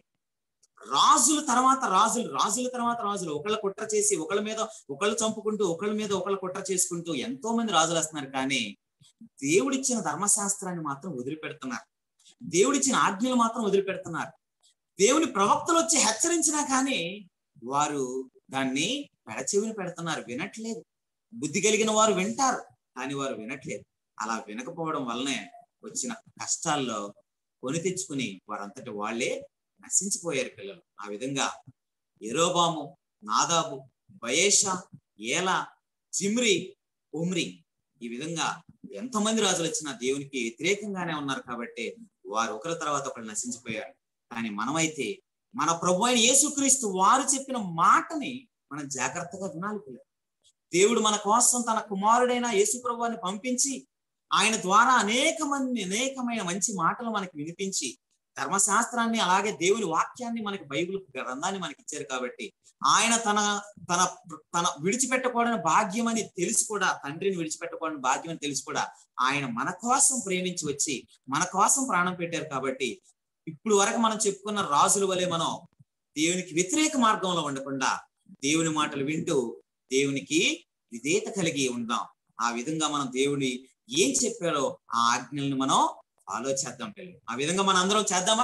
రాజుల తర్వాత రాజులు రాజుల తర్వాత రాజులు ఒకళ్ళ కుట్ర చేసి ఒకళ్ళ మీద ఒకళ్ళు చంపుకుంటూ ఒకళ్ళ మీద ఒకళ్ళ కుట్ర చేసుకుంటూ ఎంతో మంది రాజులు వస్తున్నారు కానీ దేవుడిచ్చిన ధర్మశాస్త్రాన్ని మాత్రం వదిలిపెడుతున్నారు దేవుడిచ్చిన ఆజ్ఞలు మాత్రం వదిలిపెడుతున్నారు దేవుని ప్రవక్తలు వచ్చి హెచ్చరించినా కానీ వారు దాన్ని పెడచెవిని పెడుతున్నారు వినట్లేదు బుద్ధి కలిగిన వారు వింటారు కానీ వారు వినట్లేదు అలా వినకపోవడం వల్లనే వచ్చిన కష్టాల్లో కొని తెచ్చుకుని వారంతటి వాళ్ళే నశించిపోయారు పిల్లలు ఆ విధంగా ఎరోబాము నాదాబు బయేషా ఏలా జిమ్రి ఉమ్రి ఈ విధంగా ఎంతమంది రాజులు వచ్చినా దేవునికి వ్యతిరేకంగానే ఉన్నారు కాబట్టి వారు ఒకరి తర్వాత ఒకరు నశించిపోయారు కానీ మనమైతే మన ప్రభు అయిన యేసుక్రీస్తు వారు చెప్పిన మాటని మనం జాగ్రత్తగా వినాలి పిల్లలు దేవుడు మన కోసం తన కుమారుడైన యేసు ప్రభువాన్ని పంపించి ఆయన ద్వారా అనేక మంది అనేకమైన మంచి మాటలు మనకి వినిపించి ధర్మశాస్త్రాన్ని అలాగే దేవుని వాక్యాన్ని మనకి బైబిల్ గ్రంథాన్ని మనకి ఇచ్చారు కాబట్టి ఆయన తన తన తన విడిచిపెట్టకూడని భాగ్యం అని తెలిసి కూడా తండ్రిని విడిచిపెట్టకూడని భాగ్యం అని తెలిసి కూడా ఆయన మన కోసం ప్రేమించి వచ్చి మన కోసం ప్రాణం పెట్టారు కాబట్టి ఇప్పుడు వరకు మనం చెప్పుకున్న రాజుల వలె మనం దేవునికి వ్యతిరేక మార్గంలో ఉండకుండా దేవుని మాటలు వింటూ దేవునికి విధేయత కలిగి ఉందాం ఆ విధంగా మనం దేవుని ఏం చెప్పారో ఆ ఆజ్ఞల్ని మనం ఫాలో చేద్దాం పిల్లలు ఆ విధంగా మనం అందరం చేద్దామా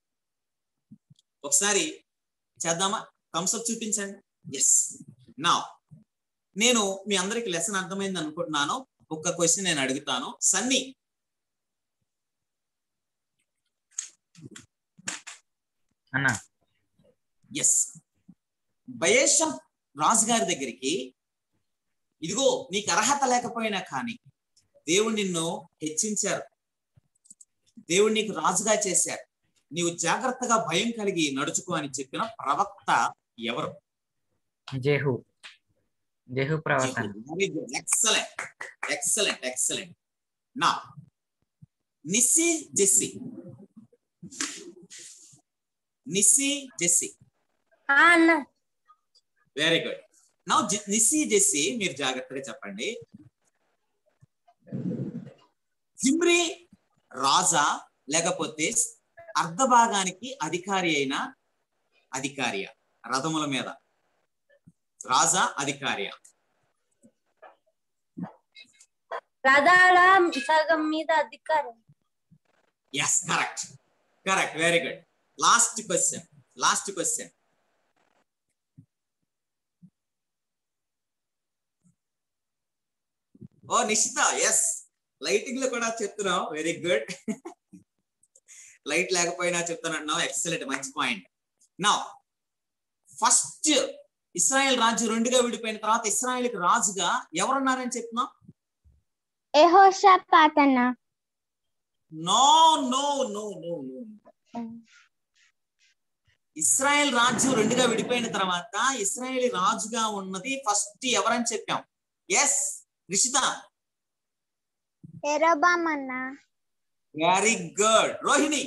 ఒకసారి చేద్దామా థమ్స్అప్ చూపించండి ఎస్ నా నేను మీ అందరికి లెసన్ అర్థమైంది అనుకుంటున్నాను ఒక్క క్వశ్చన్ నేను అడుగుతాను సన్నీ అన్నా ఎస్ బయేషం రాజు గారి దగ్గరికి ఇదిగో నీకు అర్హత లేకపోయినా కానీ దేవుడు నిన్ను హెచ్చించారు దేవుడు నీకు రాజుగా చేశారు నీవు జాగ్రత్తగా భయం కలిగి నడుచుకో అని చెప్పిన ప్రవక్త ఎవరు జేహు జేహు ప్రవక్త ఎక్సలెంట్ ఎక్సలెంట్ ఎక్సలెంట్ నా నిస్సి జెస్సి నిస్సి జెస్సి అన్న వెరీ గుడ్ నా నిస్సి జెస్సి మీరు జాగ్రత్తగా చెప్పండి జిమ్రి రాజా లేకపోతే అర్ధ భాగానికి అధికారి అయిన అధికారియ రథముల మీద రాజా అధికారియ రథాల సగం మీద అధికారం yes correct correct very good last question last question oh Nishchita yes lighting లో కూడా చెప్తున్నావు వెరీ గుడ్ లైట్ లేకపోయినా చెప్తానంటున్నావు ఎక్సలెంట్ మంచి పాయింట్ నా ఫస్ట్ ఇస్రాయల్ రాజు రెండుగా విడిపోయిన తర్వాత ఇస్రాయల్కి రాజుగా ఎవరున్నారని చెప్తున్నావు యెహోషాపాత్ అన్న no no no no no Israel రాజ్యం రెండుగా విడిపోయిన తర్వాత ఇస్రాయేల్ రాజుగా ఉన్నది ఫస్ట్ ఎవరని చెప్పాం ఎస్ రిషిత ఎరోబామ్ అన్న very good Rohini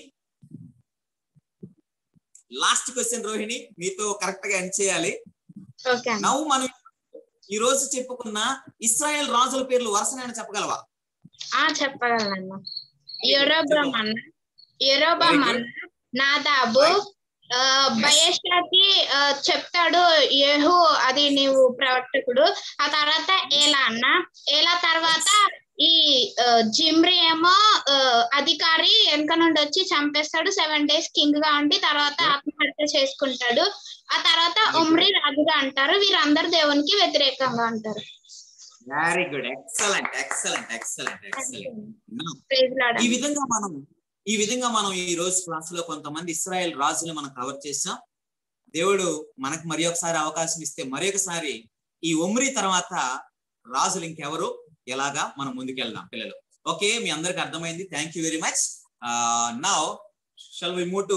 last question Rohini మీతో కరెక్ట్ గా ఎండ్ చేయాలి ఓకే నవ్వు మనం ఈ రోజు చెప్పుకున్న ఇస్రాయల్ రాజుల పేర్లు వరుసనైనా చెప్పగలవా ఆ చెప్పగలను యూరోబ్రమ్ అన్న యూరోబమ్ అన్న నాదాబు ఆ, బయషాకి ఆ, చెప్తాడు ఏహు అది నీవు ప్రవర్తకుడు ఆ తర్వాత ఏలా అన్న ఏలా తర్వాత ఈ ఆ, జిమ్రి ఏమో ఆ, అధికారి వెనక నుండి వచ్చి చంపేస్తాడు సెవెన్ డేస్ కింగ్ గా ఉండి తర్వాత ఆత్మహత్య చేసుకుంటాడు ఆ తర్వాత ఉమ్రి రాజుగా అంటారు వీరందరూ దేవునికి వ్యతిరేకంగా అంటారు very good excellent excellent excellent excellent Praise Lord. ఈ విధంగా మనం ఈ విధంగా మనం ఈ రోజు క్లాస్ లో కొంతమంది ఇస్రాయల్ రాజులు మనం కవర్ చేసాం దేవుడు మనకు మరి ఒకసారి అవకాశం ఇస్తే మరి ఒకసారి ఈ ఒమ్రి తర్వాత రాజులు ఇంకెవరు ఎలాగా మనం ముందుకెళ్దాం పిల్లలు ఓకే మీ అందరికి అర్థమైంది thank you very much now shall we move to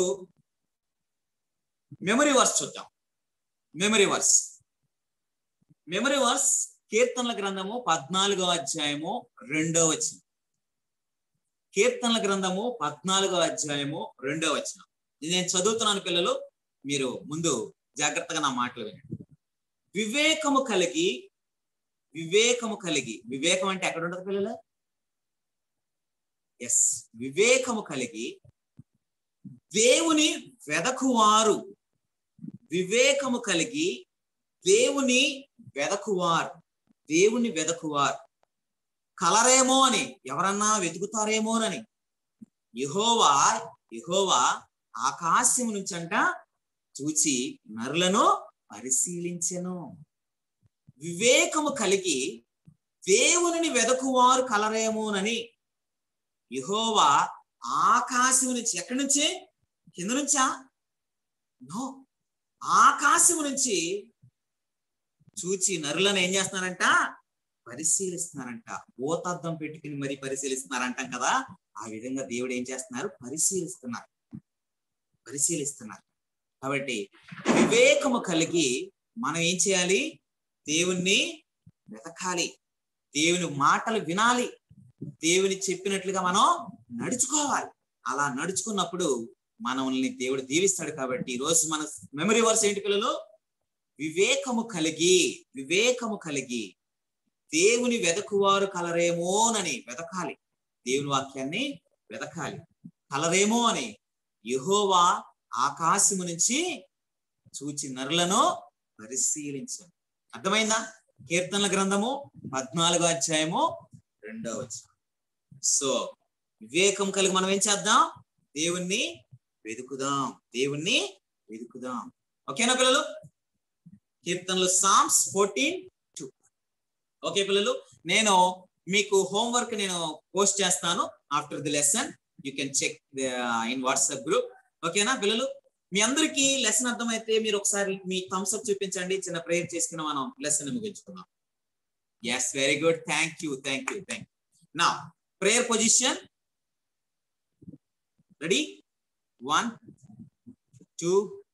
memory verse చూద్దాం మెమరీ వర్స్ మెమరీ వర్స్ కీర్తనల గ్రంథము పద్నాలుగో అధ్యాయము రెండో వచనం కీర్తనల గ్రంథము పద్నాలుగో అధ్యాయము రెండో వచనం ఇది నేను చదువుతున్నాను పిల్లలు మీరు ముందు జాగ్రత్తగా నా మాటలు వినండి వివేకము కలిగి వివేకము కలిగి వివేకం అంటే ఎక్కడ ఉండదు పిల్లలు ఎస్ వివేకము కలిగి దేవుని వెదకువారు వివేకము కలిగి దేవుని వెదకువారు దేవుని వెదకువారు కలరేమో అని ఎవరన్నా వెతుకుతారేమోనని యహోవా యహోవా ఆకాశం నుంచంట చూచి నరులను పరిశీలించెను వివేకము కలిగి దేవుని వెదకువారు కలరేమోనని యహోవా ఆకాశం నుంచి ఎక్కడి నుంచి కింద నుంచా నో ఆకాశం నుంచి చూచి నరులను ఏం చేస్తున్నారంట పరిశీలిస్తున్నారంట భూతద్దం పెట్టుకుని మరి పరిశీలిస్తున్నారంటాం కదా ఆ విధంగా దేవుడు ఏం చేస్తున్నారు పరిశీలిస్తున్నారు పరిశీలిస్తున్నారు కాబట్టి వివేకము కలిగి మనం ఏం చేయాలి దేవుణ్ణి వెతకాలి దేవుని మాటలు వినాలి దేవుని చెప్పినట్లుగా మనం నడుచుకోవాలి అలా నడుచుకున్నప్పుడు మనల్ని దేవుడు దీవిస్తాడు కాబట్టి ఈ రోజు మన మెమరీ వర్స్ ఏంటి పిల్లలు వివేకము కలిగి వివేకము కలిగి దేవుని వెదకువారు కలరేమోనని వెతకాలి దేవుని వాక్యాన్ని వెతకాలి కలరేమో అని యహోవా ఆకాశము నుంచి చూచి నరులను పరిశీలించాను అర్థమైందా కీర్తనల గ్రంథము పద్నాలుగో అధ్యాయము రెండో వచనం సో వివేకం కలిగి మనం ఏం చేద్దాం దేవుణ్ణి వెతుకుదాం దేవుణ్ణి వెతుకుదాం ఓకేనా పిల్లలు కీర్తనలు సామ్స్ ఫోర్టీన్ టూ ఓకే పిల్లలు నేను మీకు హోంవర్క్ నేను పోస్ట్ చేస్తాను after the lesson you can check in WhatsApp group ఓకేనా పిల్లలు మీ అందరికీ లెసన్ అర్థమైతే మీరు ఒకసారి మీ థమ్స్ అప్ చూపించండి చిన్న ప్రేయర్ చేసుకుని మనం లెసన్ ముగించుకున్నాం yes very good thank you thank you thank you నా prayer position ready one two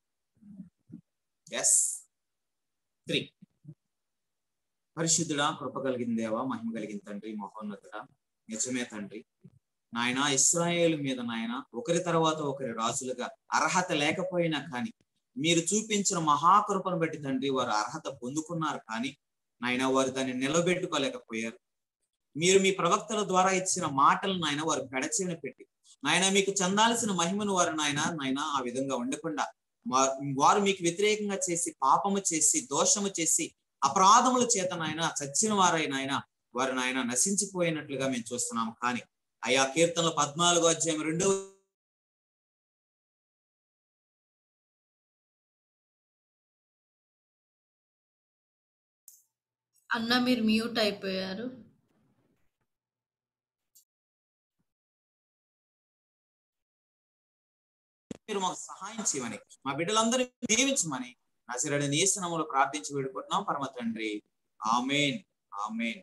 yes three పరిశుద్ధుడా కృప కలిగిన దేవా మహిమ కలిగిన తండ్రి మహోన్నతుడా నిజమే తండ్రి నాయన ఇస్రాయేల్ మీద నాయన ఒకరి తర్వాత ఒకరి రాజులుగా అర్హత లేకపోయినా కానీ మీరు చూపించిన మహాకృపను బట్టి తండ్రి వారు అర్హత పొందుకున్నారు కానీ నాయన వారు దాన్ని నిలబెట్టుకోలేకపోయారు మీరు మీ ప్రవక్తల ద్వారా ఇచ్చిన మాటలను నాయన వారు పెడచెవిన పెట్టి నాయన మీకు చెందాల్సిన మహిమను వారు నాయన నాయన ఆ విధంగా ఉండకుండా వా- వారు మీకు వ్యతిరేకంగా చేసి పాపము చేసి దోషము చేసి అపరాధముల చేత నాయన చచ్చిన వారై నాయన వారు నాయన నశించిపోయినట్లుగా మేము చూస్తున్నాము కానీ అయా కీర్తనలు పద్నాలుగో అధ్యాయం రెండవ అన్న మీరు మ్యూట్ అయిపోయారు మీరు మాకు సహాయం చేయమని మా బిడ్డలందరినీ దీవించమని నజరడ నీసనములు ప్రార్థించి వేడుకుంటున్నాం పరమ తండ్రి ఆమెన్ ఆమెన్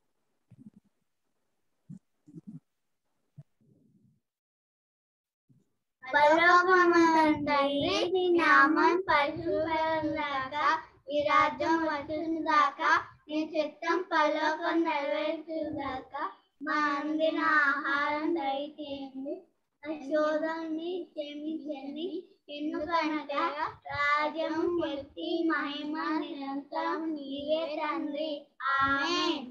పరలోకమందండి నీ నామం పరిశుభ్రంగా ఈ రాజ్యం వచ్చుగాక నీ చిత్తం పరలోకం నెరవేర్చుగాక మా అందిన ఆహారం దయచేయండి శోధనని క్షమించండి ఎందుకంటే రాజ్యం శక్తి మహిమ నిరంతరం నీవే తండ్రి ఆమేన్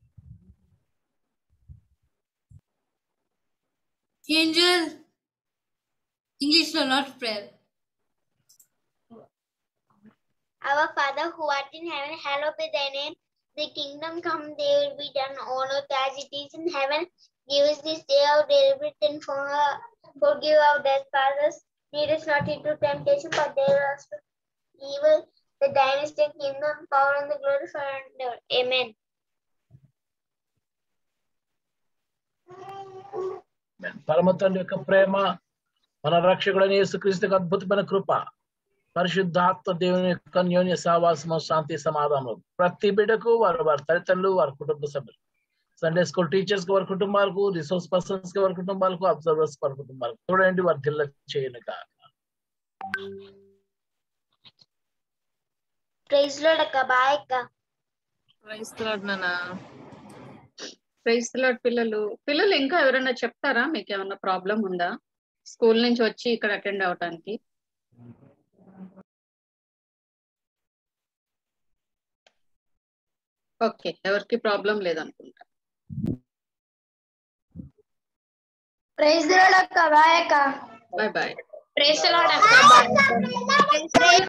ఏంజల్ ఇంగ్లీష్ లో not prayer Our Father who art in heaven, hallowed be thy name. The kingdom come, thy will be done on earth as it is in heaven. Give us this day our daily bread and for- forgive our trespasses. Lead us not into temptation, but deliver us from evil. The thine is the kingdom, power, and the glory forever and ever. Amen. పరమ తండ్రి యొక్క ప్రేమ మన రక్షకుడైన యేసుక్రీస్తుకు అద్భుతమైన కృప పరిశుద్ధాత్మ దేవుని యొక్క అన్యోన్య సావాసము శాంతి సమాధానం ప్రతి బిడ్డకు వారి వారి తల్లిదండ్రులు వారి కుటుంబ సభ్యులు సండే స్కూల్ టీచర్స్ కి వారి కుటుంబాలకు రిసోర్స్ పర్సన్స్ కి వారి కుటుంబాలకు అబ్జర్వర్స్ వారి కుటుంబాలకు చూడండి వారి దిల్ల చేయను కాక Praise Lord, Akka. Bye, Akka. Praise Lord నానా ప్రైజ్ లాడ్ పిల్లలు పిల్లలు ఇంకా ఎవరైనా చెప్తారా మీకు ఏమైనా ప్రాబ్లం ఉందా స్కూల్ నుంచి వచ్చి ఇక్కడ అటెండ్ అవటానికి ఓకే ఎవరికి ప్రాబ్లం లేదనుకుంటా Praise the Lord, Akka. Bye, Akka. Bye bye Praise the Lord, Akka. Bye.